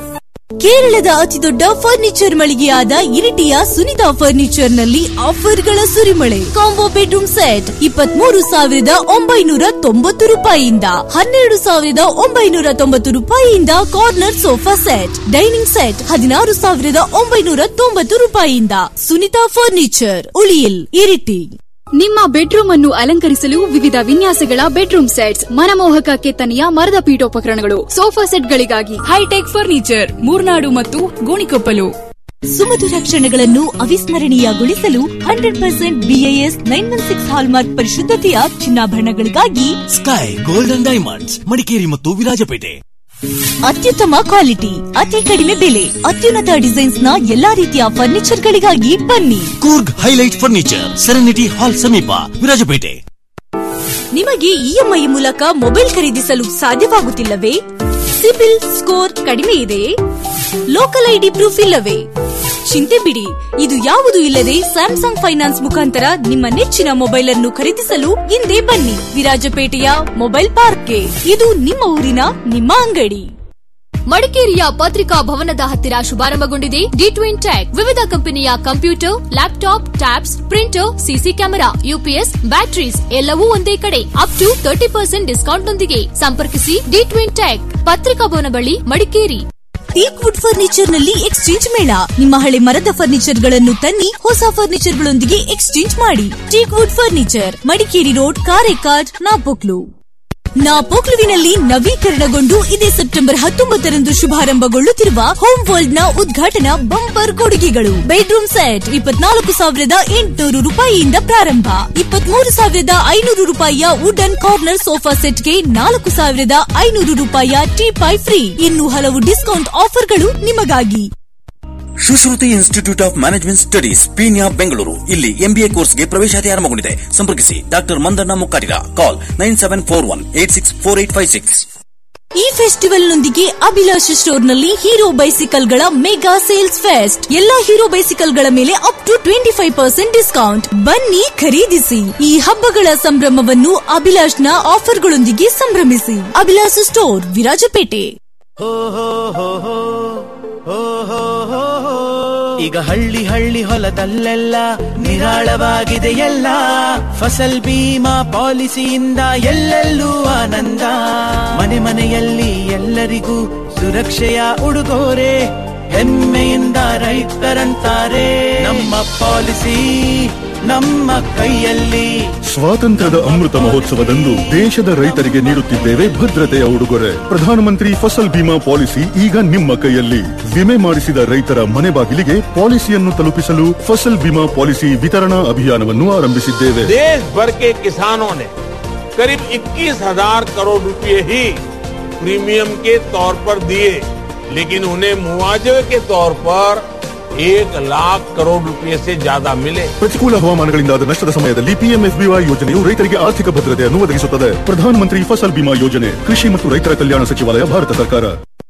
ಕೇರಳದ ಅತಿದೊಡ್ಡ ಫರ್ನಿಚರ್ ಮಳಿಗೆಯಾದ ಇರಿಟಿಯ ಸುನಿತಾ ಫರ್ನಿಚರ್ ನಲ್ಲಿ ಆಫರ್ಗಳ ಸುರಿಮಳೆ ಕಾಂಬೋ ಬೆಡ್ರೂಮ್ ಸೆಟ್ ಇಪ್ಪತ್ಮೂರು ಸಾವಿರದ ಒಂಬೈನೂರ ತೊಂಬತ್ತು ರೂಪಾಯಿಯಿಂದ ಹನ್ನೆರಡು ಸಾವಿರದ ಒಂಬೈನೂರ ತೊಂಬತ್ತು ರೂಪಾಯಿಯಿಂದ corner sofa set dining set ಹದಿನಾರು ಸಾವಿರದ ಒಂಬೈನೂರ ತೊಂಬತ್ತು ರೂಪಾಯಿಯಿಂದ ಸುನಿತಾ ಫರ್ನಿಚರ್ ಉಳಿಯಿಲ್ ಇರಿಟಿ ನಿಮ್ಮ ಬೆಡ್ರೂಮ್ ಅನ್ನು ಅಲಂಕರಿಸಲು ವಿವಿಧ ವಿನ್ಯಾಸಗಳ ಬೆಡ್ರೂಮ್ ಸೆಟ್ಸ್ ಮನಮೋಹಕ ಕೆತ್ತನೆಯ ಮರದ ಪೀಠೋಪಕರಣಗಳು ಸೋಫಾ ಸೆಟ್ಗಳಿಗಾಗಿ ಹೈಟೆಕ್ ಫರ್ನಿಚರ್ ಮೂರ್ನಾಡು ಮತ್ತು ಗೋಣಿಕೊಪ್ಪಲು ಸುಮಧುರ ಕ್ಷಣಗಳನ್ನು ಅವಿಸ್ಮರಣೀಯಗೊಳಿಸಲು hundred percent BAS nine one six hallmark ಪರಿಶುದ್ಧತೆಯ ಚಿನ್ನಾಭರಣಗಳಿಗಾಗಿ ಸ್ಕೈ ಗೋಲ್ಡನ್ ಡೈಮಂಡ್ಸ್ ಮಡಿಕೇರಿ ಮತ್ತು ವಿರಾಜಪೇಟೆ ಅತ್ಯುತ್ತಮ ಕ್ವಾಲಿಟಿ ಅತಿ ಕಡಿಮೆ ಬೆಲೆ ಅತ್ಯುನ್ನತ ಡಿಸೈನ್ಸ್ ನ ಎಲ್ಲಾ ರೀತಿಯ ಫರ್ನಿಚರ್ ಗಳಿಗಾಗಿ ಬನ್ನಿ Coorg highlight furniture serenity hall ಸಮೀಪ ವಿರಾಜಪೇಟೆ ನಿಮಗೆ ಇಎಂಐ ಮೂಲಕ ಮೊಬೈಲ್ ಖರೀದಿಸಲು ಸಾಧ್ಯವಾಗುತ್ತಿಲ್ಲವೇ ಸಿಬಿಲ್ ಸ್ಕೋರ್ ಕಡಿಮೆ ಇದೆಯೇ ಲೋಕಲ್ ಐಡಿ ಪ್ರೂಫ್ ಇಲ್ಲವೇ ಚಿಂತೆ ಬಿಡಿ ಇದು ಯಾವುದು ಇಲ್ಲದೆ ಸ್ಯಾಮ್ಸಂಗ್ ಫೈನಾನ್ಸ್ ಮುಖಾಂತರ ನಿಮ್ಮ ನೆಚ್ಚಿನ ಮೊಬೈಲ್ ಅನ್ನು ಖರೀದಿಸಲು ಹಿಂದೆ ಬನ್ನಿ ವಿರಾಜಪೇಟೆಯ ಮೊಬೈಲ್ ಪಾರ್ಕ್ಗೆ ಇದು ನಿಮ್ಮ ಊರಿನ ನಿಮ್ಮ ಅಂಗಡಿ ಮಡಿಕೇರಿಯ ಪತ್ರಿಕಾ ಭವನದ ಹತ್ತಿರ ಶುಭಾರಂಭಗೊಂಡಿದೆ ಡಿ ಟ್ವಿನ್ ಟ್ಯಾಕ್ ವಿವಿಧ ಕಂಪನಿಯ computer laptop tabs printer CC camera UPS batteries ಎಲ್ಲವೂ ಒಂದೇ ಕಡೆ up to thirty percent discount ನೊಂದಿಗೆ ಸಂಪರ್ಕಿಸಿ ಡಿ ಟ್ವಿನ್ ಟ್ಯಾಕ್ ಪತ್ರಿಕಾ ಭವನ ಬಳಿ ಮಡಿಕೇರಿ ಟೀಕ್ ವುಡ್ ಫರ್ನಿಚರ್ ನಲ್ಲಿ ಎಕ್ಸ್ಚೇಂಜ್ ಮೇಳ ನಿಮ್ಮ ಹಳೆ ಮರದ ಫರ್ನಿಚರ್ ಗಳನ್ನು ತನ್ನಿ ಹೊಸ ಫರ್ನಿಚರ್ ಗಳೊಂದಿಗೆ ಎಕ್ಸ್ಚೇಂಜ್ ಮಾಡಿ teak wood furniture Madikeri road Karekad Napoklu ನಾಪೋಕ್ಲುವಿನಲ್ಲಿ ನವೀಕರಣಗೊಂಡು ಇದೇ ಸೆಪ್ಟೆಂಬರ್ ಹತ್ತೊಂಬತ್ತರಂದು ಶುಭಾರಂಭಗೊಳ್ಳುತ್ತಿರುವ ಹೋಮ್ ವರ್ಲ್ಡ್ ನ ಉದ್ಘಾಟನಾ ಬಂಪರ್ ಕೊಡುಗೆಗಳು ಬೆಡ್ರೂಮ್ ಸೆಟ್ ಇಪ್ಪತ್ನಾಲ್ಕು ಸಾವಿರದ ಎಂಟುನೂರು ರೂಪಾಯಿಯಿಂದ ಪ್ರಾರಂಭ ಇಪ್ಪತ್ಮೂರು ಸಾವಿರದ ಐನೂರು ರೂಪಾಯಿಯ ವುಡನ್ ಕಾರ್ನರ್ ಸೋಫಾ ಸೆಟ್ಗೆ ನಾಲ್ಕು ಸಾವಿರದ ಐನೂರು ರೂಪಾಯಿಯ ಟೀಪೈ ಫ್ರೀ ಇನ್ನು ಹಲವು ಡಿಸ್ಕೌಂಟ್ ಆಫರ್ಗಳು ನಿಮಗಾಗಿ Sushruti institute of management studies Peenya Bengaluru ಇಲ್ಲಿ ಎಂಬಿಎ ಕೋರ್ಸ್ಗೆ ಪ್ರವೇಶಾತಿ ಆರಂಭಗೊಂಡಿದೆ ಸಂಪರ್ಕಿಸಿ doctor Mandanna Mukkatira call nine seven four one eight six four eight five six ಈ ಫೆಸ್ಟಿವಲ್ನೊಂದಿಗೆ ಅಭಿಲಾಷ ಸ್ಟೋರ್ನಲ್ಲಿ ಹೀರೋ ಬೈಸಿಕಲ್ಗಳ ಮೆಗಾ ಸೇಲ್ಸ್ ಫೆಸ್ಟ್ ಎಲ್ಲಾ ಹೀರೋ ಬೈಸಿಕಲ್ಗಳ ಮೇಲೆ up to twenty five percent discount ಬನ್ನಿ ಖರೀದಿಸಿ ಈ ಹಬ್ಬಗಳ ಸಂಭ್ರಮವನ್ನು ಅಭಿಲಾಷ್ನ ಆಫರ್ಗಳೊಂದಿಗೆ ಸಂಭ್ರಮಿಸಿ ಅಭಿಲಾಷ ಸ್ಟೋರ್ ವಿರಾಜಪೇಟೆ ಈಗ ಹಳ್ಳಿ ಹಳ್ಳಿ ಹೊಲದಲ್ಲೆಲ್ಲ ನಿರಾಳವಾಗಿದೆ ಎಲ್ಲ ಫಸಲ್ ಬೀಮಾ ಪಾಲಿಸಿಯಿಂದ ಎಲ್ಲೆಲ್ಲೂ ಆನಂದ ಮನೆ ಮನೆಯಲ್ಲಿ ಎಲ್ಲರಿಗೂ ಸುರಕ್ಷೆಯ ಉಡುಗೊರೆ ಹೆಮ್ಮೆಯಿಂದ ರೈತರಂತಾರೆ ನಮ್ಮ ಪಾಲಿಸಿ ನಮ್ಮ ಕೈಯಲ್ಲಿ ಸ್ವಾತಂತ್ರ್ಯದ ಅಮೃತ ಮಹೋತ್ಸವದಂದು ದೇಶದ ರೈತರಿಗೆ ನೀಡುತ್ತಿದ್ದೇವೆ ಭದ್ರತೆಯ ಉಡುಗೊರೆ ಪ್ರಧಾನಮಂತ್ರಿ ಫಸಲ್ ಬಿಮಾ ಪಾಲಿಸಿ ಈಗ ನಿಮ್ಮ ಕೈಯಲ್ಲಿ ವಿಮೆ ಮಾಡಿಸಿದ ರೈತರ ಮನೆ ಬಾಗಿಲಿಗೆ ಪಾಲಿಸಿಯನ್ನು ತಲುಪಿಸಲು ಫಸಲ್ ಬಿಮಾ ಪಾಲಿಸಿ ವಿತರಣಾ ಅಭಿಯಾನವನ್ನು ಆರಂಭಿಸಿದ್ದೇವೆ देश भर के किसानों ने करीब 21,000 करोड़ रुपए ही प्रीमियम के तौर पर दिए लेकिन उन्हें मुआवजे के तौर पर एक लाख करोड़ रुपए से ज्यादा मिले ಪ್ರತಿಕೂಲ ಹವಾಮಾನಗಳಿಂದಾದ ನಷ್ಟದ ಸಮಯದಲ್ಲಿ ಪಿಎಂಎಫ್ಬಿವೈ ಯೋಜನೆಯು ರೈತರಿಗೆ ಆರ್ಥಿಕ ಭದ್ರತೆಯನ್ನು ಒದಗಿಸುತ್ತದೆ ಪ್ರಧಾನಮಂತ್ರಿ ಫಸಲ್ ಬಿಮಾ ಯೋಜನೆ ಕೃಷಿ ಮತ್ತು ರೈತರ ಕಲ್ಯಾಣ ಸಚಿವಾಲಯ ಭಾರತ ಸರ್ಕಾರ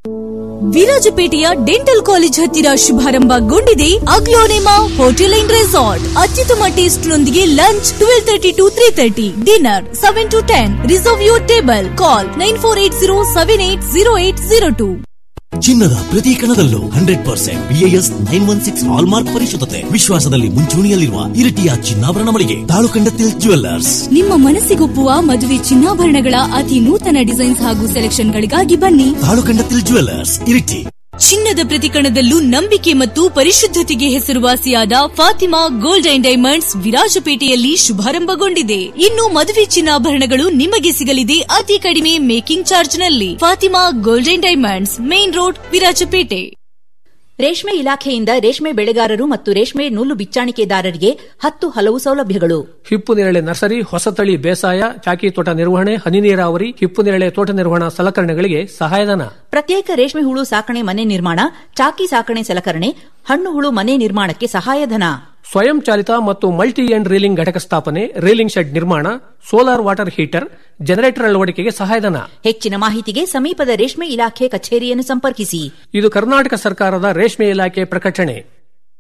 ವಿರಾಜಪೇಟೆಯ ಡೆಂಟಲ್ ಕಾಲೇಜ್ ಹತ್ತಿರ ಶುಭಾರಂಭಗೊಂಡಿದೆ ಅಗ್ಲೋನೆಮಾ ಹೋಟೆಲ್ ಅಂಡ್ ರೆಸಾರ್ಟ್ ಅತ್ಯುತ್ತಮ ಟೇಸ್ಟ್ ನೊಂದಿಗೆ lunch twelve thirty to three thirty dinner seven to ten reserve your table call nine four eight zero seven eight zero eight zero two ಚಿನ್ನದ ಪ್ರತಿ ಕಣದಲ್ಲೂ hundred percent BAS nine one six hallmark ಪರಿಶುದ್ಧತೆ ವಿಶ್ವಾಸದಲ್ಲಿ ಮುಂಚೂಣಿಯಲ್ಲಿರುವ ಇರಿಟಿಯ ಚಿನ್ನಾಭರಣ ಮಳಿಗೆ ತಾಳುಕಂಡತಿಲ್ jewellers ನಿಮ್ಮ ಮನಸ್ಸಿಗೊಪ್ಪುವ ಮದುವೆ ಚಿನ್ನಾಭರಣಗಳ ಅತಿ ನೂತನ ಡಿಸೈನ್ಸ್ ಹಾಗೂ ಸೆಲೆಕ್ಷನ್ಗಳಿಗಾಗಿ ಬನ್ನಿ ತಾಳುಕಂಡತಿಲ್ ಜುವೆಲ್ಲರ್ಸ್ ಇರಿಟಿ ಚಿನ್ನದ ಪ್ರತಿಕಣದಲ್ಲೂ ನಂಬಿಕೆ ಮತ್ತು ಪರಿಶುದ್ಧತೆಗೆ ಹೆಸರುವಾಸಿಯಾದ ಫಾತಿಮಾ ಗೋಲ್ಡ್ ಅಂಡ್ ಡೈಮಂಡ್ಸ್ ವಿರಾಜಪೇಟೆಯಲ್ಲಿ ಶುಭಾರಂಭಗೊಂಡಿದೆ ಇನ್ನು ಮದುವೆ ಚಿನ್ನಾಭರಣಗಳು ನಿಮಗೆ ಸಿಗಲಿದೆ ಅತಿ ಕಡಿಮೆ ಮೇಕಿಂಗ್ ಚಾರ್ಜ್ನಲ್ಲಿ Fatima gold and diamonds main road Virajpet ರೇಷ್ಮೆ ಇಲಾಖೆಯಿಂದ ರೇಷ್ಮೆ ಬೆಳೆಗಾರರು ಮತ್ತು ರೇಷ್ಮೆ ನೂಲು ಬಿಚ್ಚಾಣಿಕೆದಾರರಿಗೆ ಹತ್ತು ಹಲವು ಸೌಲಭ್ಯಗಳು ಹಿಪ್ಪು ನೇರಳೆ ನರ್ಸರಿ ಹೊಸತಳಿ ಬೇಸಾಯ ಚಾಕಿ ತೋಟ ನಿರ್ವಹಣೆ ಹನಿ ನೀರಾವರಿ ಹಿಪ್ಪು ನೇರಳೆ ತೋಟ ನಿರ್ವಹಣಾ ಸಲಕರಣೆಗಳಿಗೆ ಸಹಾಯಧನ ಪ್ರತ್ಯೇಕ ರೇಷ್ಮೆ ಹುಳು ಸಾಕಣೆ ಮನೆ ನಿರ್ಮಾಣ ಚಾಕಿ ಸಾಕಣೆ ಸಲಕರಣೆ ಹಣ್ಣು ಹುಳು ಮನೆ ನಿರ್ಮಾಣಕ್ಕೆ ಸಹಾಯಧನ ಸ್ವಯಂ ಚಾಲಿತ ಮತ್ತು ಮಲ್ಟಿ ಎಂಡ್ ರೀಲಿಂಗ್ ಘಟಕ ಸ್ಥಾಪನೆ ರೀಲಿಂಗ್ ಶೆಡ್ ನಿರ್ಮಾಣ ಸೋಲಾರ್ ವಾಟರ್ ಹೀಟರ್ ಜನರೇಟರ್ ಅಳವಡಿಕೆಗೆ ಸಹಾಯಧನ ಹೆಚ್ಚಿನ ಮಾಹಿತಿಗೆ ಸಮೀಪದ ರೇಷ್ಮೆ ಇಲಾಖೆ ಕಚೇರಿಯನ್ನು ಸಂಪರ್ಕಿಸಿ ಇದು ಕರ್ನಾಟಕ ಸರ್ಕಾರದ ರೇಷ್ಮೆ ಇಲಾಖೆ ಪ್ರಕಟಣೆ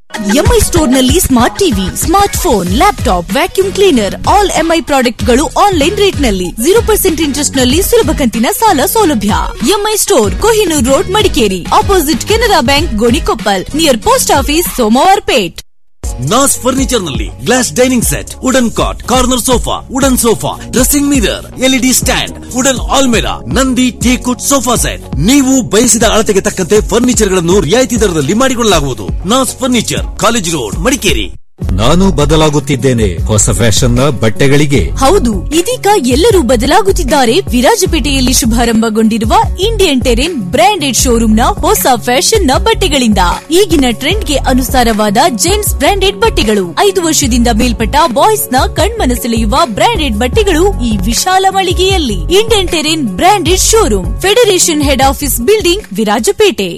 ಎಂಐ ಸ್ಟೋರ್ ನಲ್ಲಿ smart TV smart phone laptop vacuum cleaner all Mi product ಗಳು ಆನ್ಲೈನ್ ರೇಟ್ ನಲ್ಲಿ ಜೀರೋ ಪರ್ಸೆಂಟ್ ಇಂಟ್ರೆಸ್ಟ್ ನಲ್ಲಿ ಸುಲಭ ಕಂತಿನ ಸಾಲ ಸೌಲಭ್ಯ Mi store Kohinoor road Madikeri opposite Canara bank Gonikoppal near post office Somwarpet Nas furniture ನಲ್ಲಿ glass dining set wooden cot corner sofa wooden sofa dressing mirror LED stand wooden ಆಲ್ಮೆರಾ Nandi teakwood sofa set ನೀವು ಬಯಸಿದ ಅಳತೆಗೆ ತಕ್ಕಂತೆ ಫರ್ನಿಚರ್ ಗಳನ್ನು ರಿಯಾಯಿತಿ ದರದಲ್ಲಿ ಮಾಡಿಕೊಳ್ಳಲಾಗುವುದು Nas furniture college road Madikeri ನಾನು ಬದಲಾಗುತ್ತಿದ್ದೇನೆ ಹೊಸ ಫ್ಯಾಷನ್ ನ ಬಟ್ಟೆಗಳಿಗೆ ಹೌದು ಇದೀಗ ಎಲ್ಲರೂ ಬದಲಾಗುತ್ತಿದ್ದಾರೆ ವಿರಾಜಪೇಟೆಯಲ್ಲಿ ಶುಭಾರಂಭಗೊಂಡಿರುವ ಇಂಡಿಯನ್ ಟೆರೆನ್ ಬ್ರಾಂಡೆಡ್ ಶೋರೂಮ್ ನ ಹೊಸ ಫ್ಯಾಷನ್ ನ ಬಟ್ಟೆಗಳಿಂದ ಈಗಿನ ಟ್ರೆಂಡ್ಗೆ ಅನುಸಾರವಾದ ಜೆಂಟ್ಸ್ ಬ್ರಾಂಡೆಡ್ ಬಟ್ಟೆಗಳು ಐದು ವರ್ಷದಿಂದ ಮೇಲ್ಪಟ್ಟ ಬಾಯ್ಸ್ ನ ಕಣ್ಮನ ಸೆಳೆಯುವ ಬ್ರಾಂಡೆಡ್ ಬಟ್ಟೆಗಳು ಈ ವಿಶಾಲ ಮಳಿಗೆಯಲ್ಲಿ Indian terrain branded showroom federation head office building Virajpet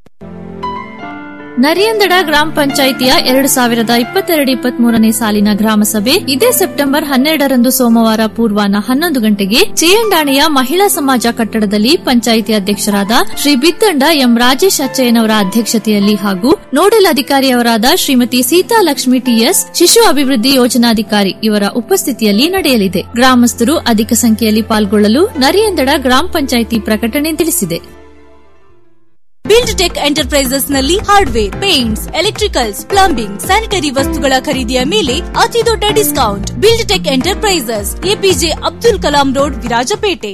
Nariyandada ಗ್ರಾಮ ಪಂಚಾಯಿತಿಯ ಎರಡು ಸಾವಿರದ ಇಪ್ಪತ್ತೆರಡು ಇಪ್ಪತ್ಮೂರನೇ ಸಾಲಿನ ಗ್ರಾಮ ಸಭೆ ಇದೇ ಸೆಪ್ಟೆಂಬರ್ ಹನ್ನೆರಡರಂದು ಸೋಮವಾರ ಪೂರ್ವಾಹ್ನ ಹನ್ನೊಂದು ಗಂಟೆಗೆ ಚೇಯಂಡಾಣೆಯ ಮಹಿಳಾ ಸಮಾಜ ಕಟ್ಟಡದಲ್ಲಿ ಪಂಚಾಯಿತಿ ಅಧ್ಯಕ್ಷರಾದ ಶ್ರೀ ಬಿತ್ತಂಡ ಎಂ ರಾಜೇಶ್ ಅಚ್ಚಯ್ಯನವರ ಅಧ್ಯಕ್ಷತೆಯಲ್ಲಿ ಹಾಗೂ ನೋಡಲ್ ಅಧಿಕಾರಿಯವರಾದ ಶ್ರೀಮತಿ ಸೀತಾ ಲಕ್ಷ್ಮಿ ಟಿಎಸ್ ಶಿಶು ಅಭಿವೃದ್ಧಿ ಯೋಜನಾಧಿಕಾರಿ ಇವರ ಉಪಸ್ಥಿತಿಯಲ್ಲಿ ನಡೆಯಲಿದೆ ಗ್ರಾಮಸ್ಥರು ಅಧಿಕ ಸಂಖ್ಯೆಯಲ್ಲಿ ಪಾಲ್ಗೊಳ್ಳಲು ನರಿಯಂದಡ ಗ್ರಾಮ ಪಂಚಾಯಿತಿ ಪ್ರಕಟಣೆ ತಿಳಿಸಿದೆ ಬಿಲ್ಡ್ ಟೆಕ್ ಎಂಟರ್ಪ್ರೈಸಸ್ ನಲ್ಲಿ hardware paints electricals plumbing sanitary ವಸ್ತುಗಳ ಖರೀದಿಯ ಮೇಲೆ ಅತಿ ದೊಡ್ಡ discount build tech enterprises APJ Abdul Kalam road Virajpet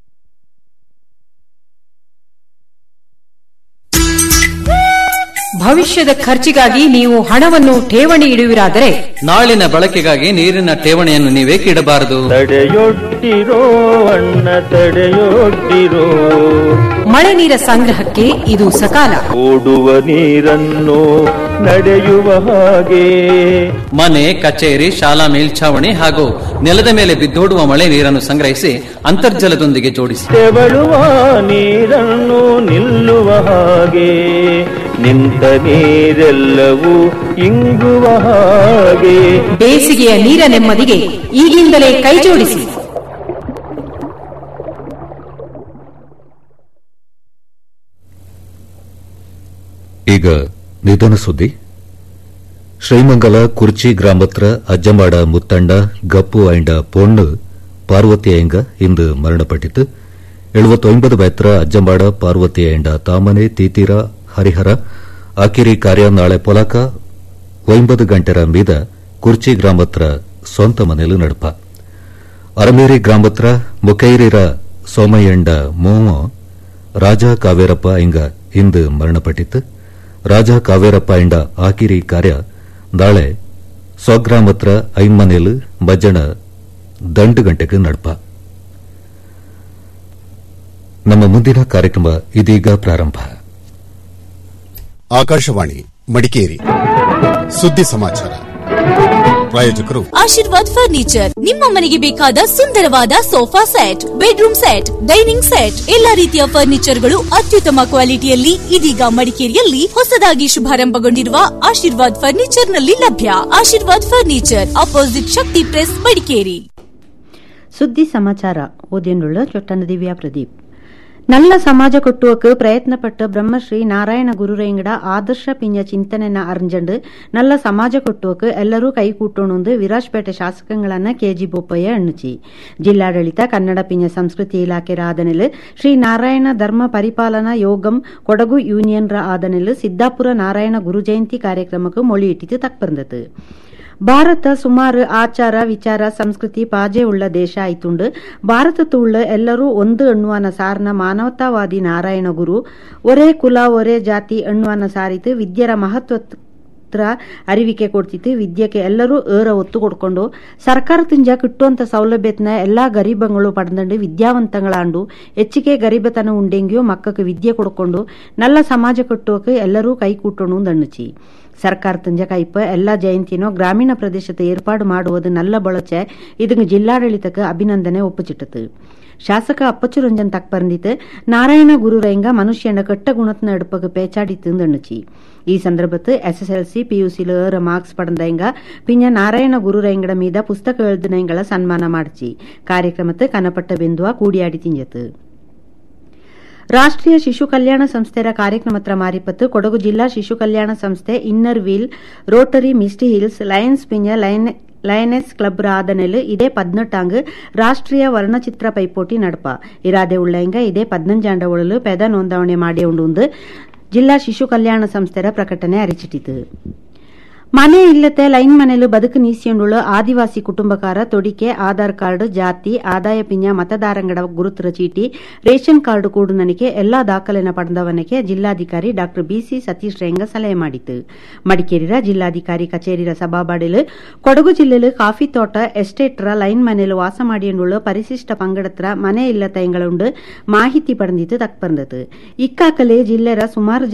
ಭವಿಷ್ಯದ ಖರ್ಚಿಗಾಗಿ ನೀವು ಹಣವನ್ನು ಠೇವಣಿ ಇಡುವಿರಾದರೆ ನಾಳಿನ ಬಳಕೆಗಾಗಿ ನೀರಿನ ಠೇವಣಿಯನ್ನು ನೀವೇಕೆ ಇಡಬಾರದು ತಡೆಯೊಡ್ಡಿರೋ ಅಣ್ಣ ತಡೆಯೊಡ್ಡಿರೋ ಮಳೆ ನೀರ ಸಂಗ್ರಹಕ್ಕೆ ಇದು ಸಕಾಲ ಓಡುವ ನೀರನ್ನು ನಡೆಯುವ ಹಾಗೆ ಮನೆ ಕಚೇರಿ ಶಾಲಾ ಮೇಲ್ಛಾವಣಿ ಹಾಗೂ ನೆಲದ ಮೇಲೆ ಬಿದ್ದೋಡುವ ಮಳೆ ನೀರನ್ನು ಸಂಗ್ರಹಿಸಿ ಅಂತರ್ಜಲದೊಂದಿಗೆ ಜೋಡಿಸಿ ತೆವಳುವ ನೀರನ್ನು ನಿಲ್ಲುವ ಹಾಗೆ ನಿಂತ ನೀರೆಲ್ಲವೂ ಇಂಗುವ ಹಾಗೆ ಬೇಸಿಗೆಯ ನೀರ ನೆಮ್ಮದಿಗೆ ಈಗಿಂದಲೇ ಕೈಜೋಡಿಸಿ ಈಗ ನಿಧನ ಸುದ್ದಿ ಶ್ರೀಮಂಗಲ ಕುರ್ಚಿ ಗ್ರಾಮತ್ರ ಅಜ್ಜಮಾಡ ಮುತ್ತಂಡ ಗಪ್ಪು ಐಂಡ ಪೊಣ್ಣು ಪಾರ್ವತಿ ಐಂಗ ಇಂದು ಮರಣಪಟ್ಟಿತು ಎಳುವತ್ತೊಂಬದು ಬೈತ್ರ ಅಜ್ಜಂಬಾಡ ಪಾರ್ವತಿ ಐಂಡ ತಾಮನೆ ತೀತೀರ ಹರಿಹರ ಆಕಿರಿ ಕಾರ್ಯ ನಾಳೆ ಪೊಲಕ ಒಂಬತ್ತು ಗಂಟೆರ ಮೀದ ಕುರ್ಚಿ ಗ್ರಾಮತ್ರ ಸ್ವಂತ ಮನೆಲು ನಡಪ ಅರಮೇರಿ ಗ್ರಾಮತ್ರ ಮುಕೈರಿರ ಸೋಮಯ್ಯಂಡ ಮೋಮ ರಾಜ ಕಾವೇರಪ್ಪ ಇಂಗ ಇಂದು ಮರಣಪಟ್ಟಿತು ರಾಜ ಕಾವೇರಪ್ಪ ಇಂಡ ಆಕಿರಿ ಕಾರ್ಯ ನಾಳೆ ಸ್ವಗ್ರಾಮತ್ರ ಐಮ್ಮನೆಲು ಮಜ್ಜಣ ದಂಡು ಗಂಟೆಗೆ ನಡಪ ನಮ್ಮ ಮುಂದಿನ ಕಾರ್ಯಕ್ರಮ ಇದೀಗ ಪ್ರಾರಂಭ ಆಕಾಶವಾಣಿ ಮಡಿಕೇರಿ ಸುದ್ದಿ ಸಮಾಚಾರ ಪ್ರಾಯೋಜಕರು ಆಶೀರ್ವಾದ್ ಫರ್ನಿಚರ್ ನಿಮ್ಮ ಮನೆಗೆ ಬೇಕಾದ ಸುಂದರವಾದ sofa set bedroom set dining set ಎಲ್ಲಾ ರೀತಿಯ ಫರ್ನಿಚರ್ಗಳು ಅತ್ಯುತ್ತಮ ಕ್ವಾಲಿಟಿಯಲ್ಲಿ ಇದೀಗ ಮಡಿಕೇರಿಯಲ್ಲಿ ಹೊಸದಾಗಿ ಶುಭಾರಂಭಗೊಂಡಿರುವ ಆಶೀರ್ವಾದ್ ಫರ್ನಿಚರ್ ನಲ್ಲಿ ಲಭ್ಯ Ashirwad furniture opposite Shakti press Madikeri ಸುದ್ದಿ ಸಮಾಚಾರ ಓದಿಯನ್ನುಳ್ಳ ಚೊಟ್ಟನ ದಿವ್ಯಾ ಪ್ರದೀಪ್ நல்ல சமாஜ கொட்டுவக்கு பிரயத்னப்பட்ட பிரம்மஸ்ரீ நாராயண குருரைங்கட ಆದರ್ಶ ಪಿಂಜ ಚಿಂತನೆನ ಅರ್ಜಂಡು ನಲ್ಲ ಸಮಾಜ ಕೊಟ್ಟುವಕ್ಕೆ ಎಲ್ಲರೂ ಕೈ ಕೂಟೋಣುಂದು ವಿರಾಜ್ಪೇಟೆ ಶಾಸಕಗಳನ್ನ ಕೆಜಿ ಬೋಪಯ್ಯ ಎಣ್ಣುಚಿ ಜಿಲ್ಲಾಡಳಿತ ಕನ್ನಡ ಪಿಂಜ ಸಂಸ್ಕೃತಿ ಇಲಾಖೆ ಆದನೆಲು ಶ್ರೀ ನಾರಾಯಣ ಧರ್ಮ ಪರಿಪಾಲನಾ ಯೋಗಂ ಕೊಡಗು ಯೂನಿಯನ್ ರ ಆದನೆಲು ಸಿದ್ದಾಪುರ ನಾರಾಯಣ ಗುರು ಜಯಂತಿ ಕಾರ್ಯಕ್ರಮಕ್ಕೆ ಮೊಳಿ ಇಟ್ಟಿತು ತಕ್ಪರ್ந்தது ಭಾರತ ಸುಮಾರು ಆಚಾರ ವಿಚಾರ ಸಂಸ್ಕೃತಿ ಪಾಜೆ ಉಳ್ಳ ದೇಶ ಆಯ್ತುಂಡು ಭಾರತದ ಉಳ್ಳ ಎಲ್ಲರೂ ಒಂದು ಎನ್ನುವನ ಸಾರ್ನ ಮಾನವತಾವಾದಿ ನಾರಾಯಣ ಗುರು ಒರೇ ಕುಲ ಒರೇ ಜಾತಿ ಎನ್ನುವನ ಸಾರಿತು ವಿದ್ಯರ ಮಹತ್ವ ಅರಿವಿಕೆ ಕೊಡ್ತಿತ್ತು ವಿದ್ಯೆಗೆ ಎಲ್ಲರೂ ಏರ ಒತ್ತು ಕೊಡ್ಕೊಂಡು ಸರ್ಕಾರದಿಂದ ಕಿಟ್ಟುವಂತ ಸೌಲಭ್ಯತನ ಎಲ್ಲಾ ಗರೀಬಗಳು ಪಡೆದಂಡು ವಿದ್ಯಾವಂತಗಳಾಂಡು ಹೆಚ್ಚಿಗೆ ಗರೀಬತನ ಉಂಡೆಂಗಿಯೋ ಮಕ್ಕಕ್ಕೆ ವಿದ್ಯೆ ಕೊಡ್ಕೊಂಡು ನಲ್ಲ ಸಮಾಜ ಕಟ್ಟುವಕ್ಕೆ ಎಲ್ಲರೂ ಕೈ ಕೂಟೋಣ ದಣ್ಣುಚಿ ಸರ್ಕಾರ ತಂಜ ಕೈಪ ಎಲ್ಲಾ ಜಯಂತಿನೋ ಗ್ರಾಮೀಣ ಪ್ರದೇಶದ ಏರ್ಪಾಡು ಮಾಡುವುದು ನಲ್ಲ ಬಳಚೆ ಇದಕ್ಕೆ ಜಿಲ್ಲಾಡಳಿತಕ್ಕೆ ಅಭಿನಂದನೆ ಒಪ್ಪುಚಿಟ್ಟತು ಶಾಸಕ ಅಪ್ಪಚ್ಚು ರಂಜನ್ ತಕ್ ಪರಂದಿತ್ತು ನಾರಾಯಣ ಗುರುರೈಂಗ ಮನುಷ್ಯನ ಕೆಟ್ಟ ಗುಣತ್ನ எடுப்பக்கு பேச்சாடித்து தண்ணுச்சி ఈ సందర్భத்து ఎస్ఎస్ఎల్సి పియూసీలో ఏర మార్క్స్ పడందైంగ ಪಿಂಜ ನಾರಾಯಣ ಗುರುರೈಂಗಡ ಮೀದ ಪುಸ್ತಕ ಎಳ್ದಿನೈಂಗಳ ಸನ್ಮಾನ ಮಾಡ್ಚಿ ಕಾರ್ಯಕ್ರಮತ್ತು ಕನಪಟ್ಟ ಬೆಂದುವ ಕೂಡಿಯಾಡಿ ತಿಂಜತು ರಾಷ್ಟ್ರೀಯ ಶಿಶು ಕಲ್ಯಾಣ ಸಂಸ್ಥೆಯ ಕಾರ್ಯಕ್ರಮತ್ರ ಮಾರಿಪತ್ತು ಕೊಡಗು ಜಿಲ್ಲಾ ಶಿಶು ಕಲ್ಯಾಣ ಸಂಸ್ಥೆ inner wheel rotary misty hills lions ಪಿಂಜ ಲಯನ್ ಲಯನೆಸ್ ಕ್ಲಬ್ ಆದನೆಲ್ ಇದೇ ಪದ್ನೆಟ್ಟಾಂಗ್ ರಾಷ್ಟ್ರೀಯ ವರ್ಣಚಿತ್ರ ಪೈಪೋಟಿ ನಡಪ ಇರಾದೆ ಉಳ್ಳಂಗ ಇದೇ ಪದ್ನಂಜಾಂಡ ಒಳಲು ಪೆದ ನೋಂದಾವಣೆ ಮಾಡಿ ಉಂಡು ಜಿಲ್ಲಾ ಶಿಶು ಕಲ್ಯಾಣ ಸಂಸ್ಥೆಯ ಪ್ರಕಟಣೆ ಅರಿಚಿಟ್ಟಿತು ಮನೆ ಇಲ್ಲತೆ ಲೈನ್ ಮನೆಲು ಬದುಕು ನೀಸಿಯೊಂಡುಳು ಆದಿವಾಸಿ ಕುಟುಂಬಕಾರ ತೊಡಿಕೆ ಆಧಾರ್ ಕಾರ್ಡ್ ಜಾತಿ ಆದಾಯ ಪಿಂಜ ಮತದಾರಂಗಡ ಗುರುತರ ಚೀಟಿ ರೇಷನ್ ಕಾರ್ಡ್ ಕೂಡು ನನಗೆ ಎಲ್ಲಾ ದಾಖಲೆನ ಪಡೆದವನಿಗೆ ಜಿಲ್ಲಾಧಿಕಾರಿ ಡಾ ಬಿಸಿ ಸತೀಶ್ ರೇಂಗ ಸಲಹೆ ಮಾಡಿತು ಮಡಿಕೇರಿರ ಜಿಲ್ಲಾಧಿಕಾರಿ ಕಚೇರಿರ ಸಭಾಬಾಡಿಲು ಕೊಡಗು ಜಿಲ್ಲೆಲು ಕಾಫಿ ತೋಟ ಎಸ್ಟೇಟ್ರ ಲೈನ್ ಮನೆಲು ವಾಸ ಮಾಡಿಯೊಂಡುಳು ಪರಿಶಿಷ್ಟ ಪಂಗಡತ್ರ ಮನೆ ಇಲ್ಲತ ಎಂಗಳುಂಡು ಮಾಹಿತಿ ಪಡೆದಿತ್ತು ತಕ್ ಬಂದತು ಇಕ್ಕಾಕಲೆ ಜಿಲ್ಲೆರ ಸುಮಾರು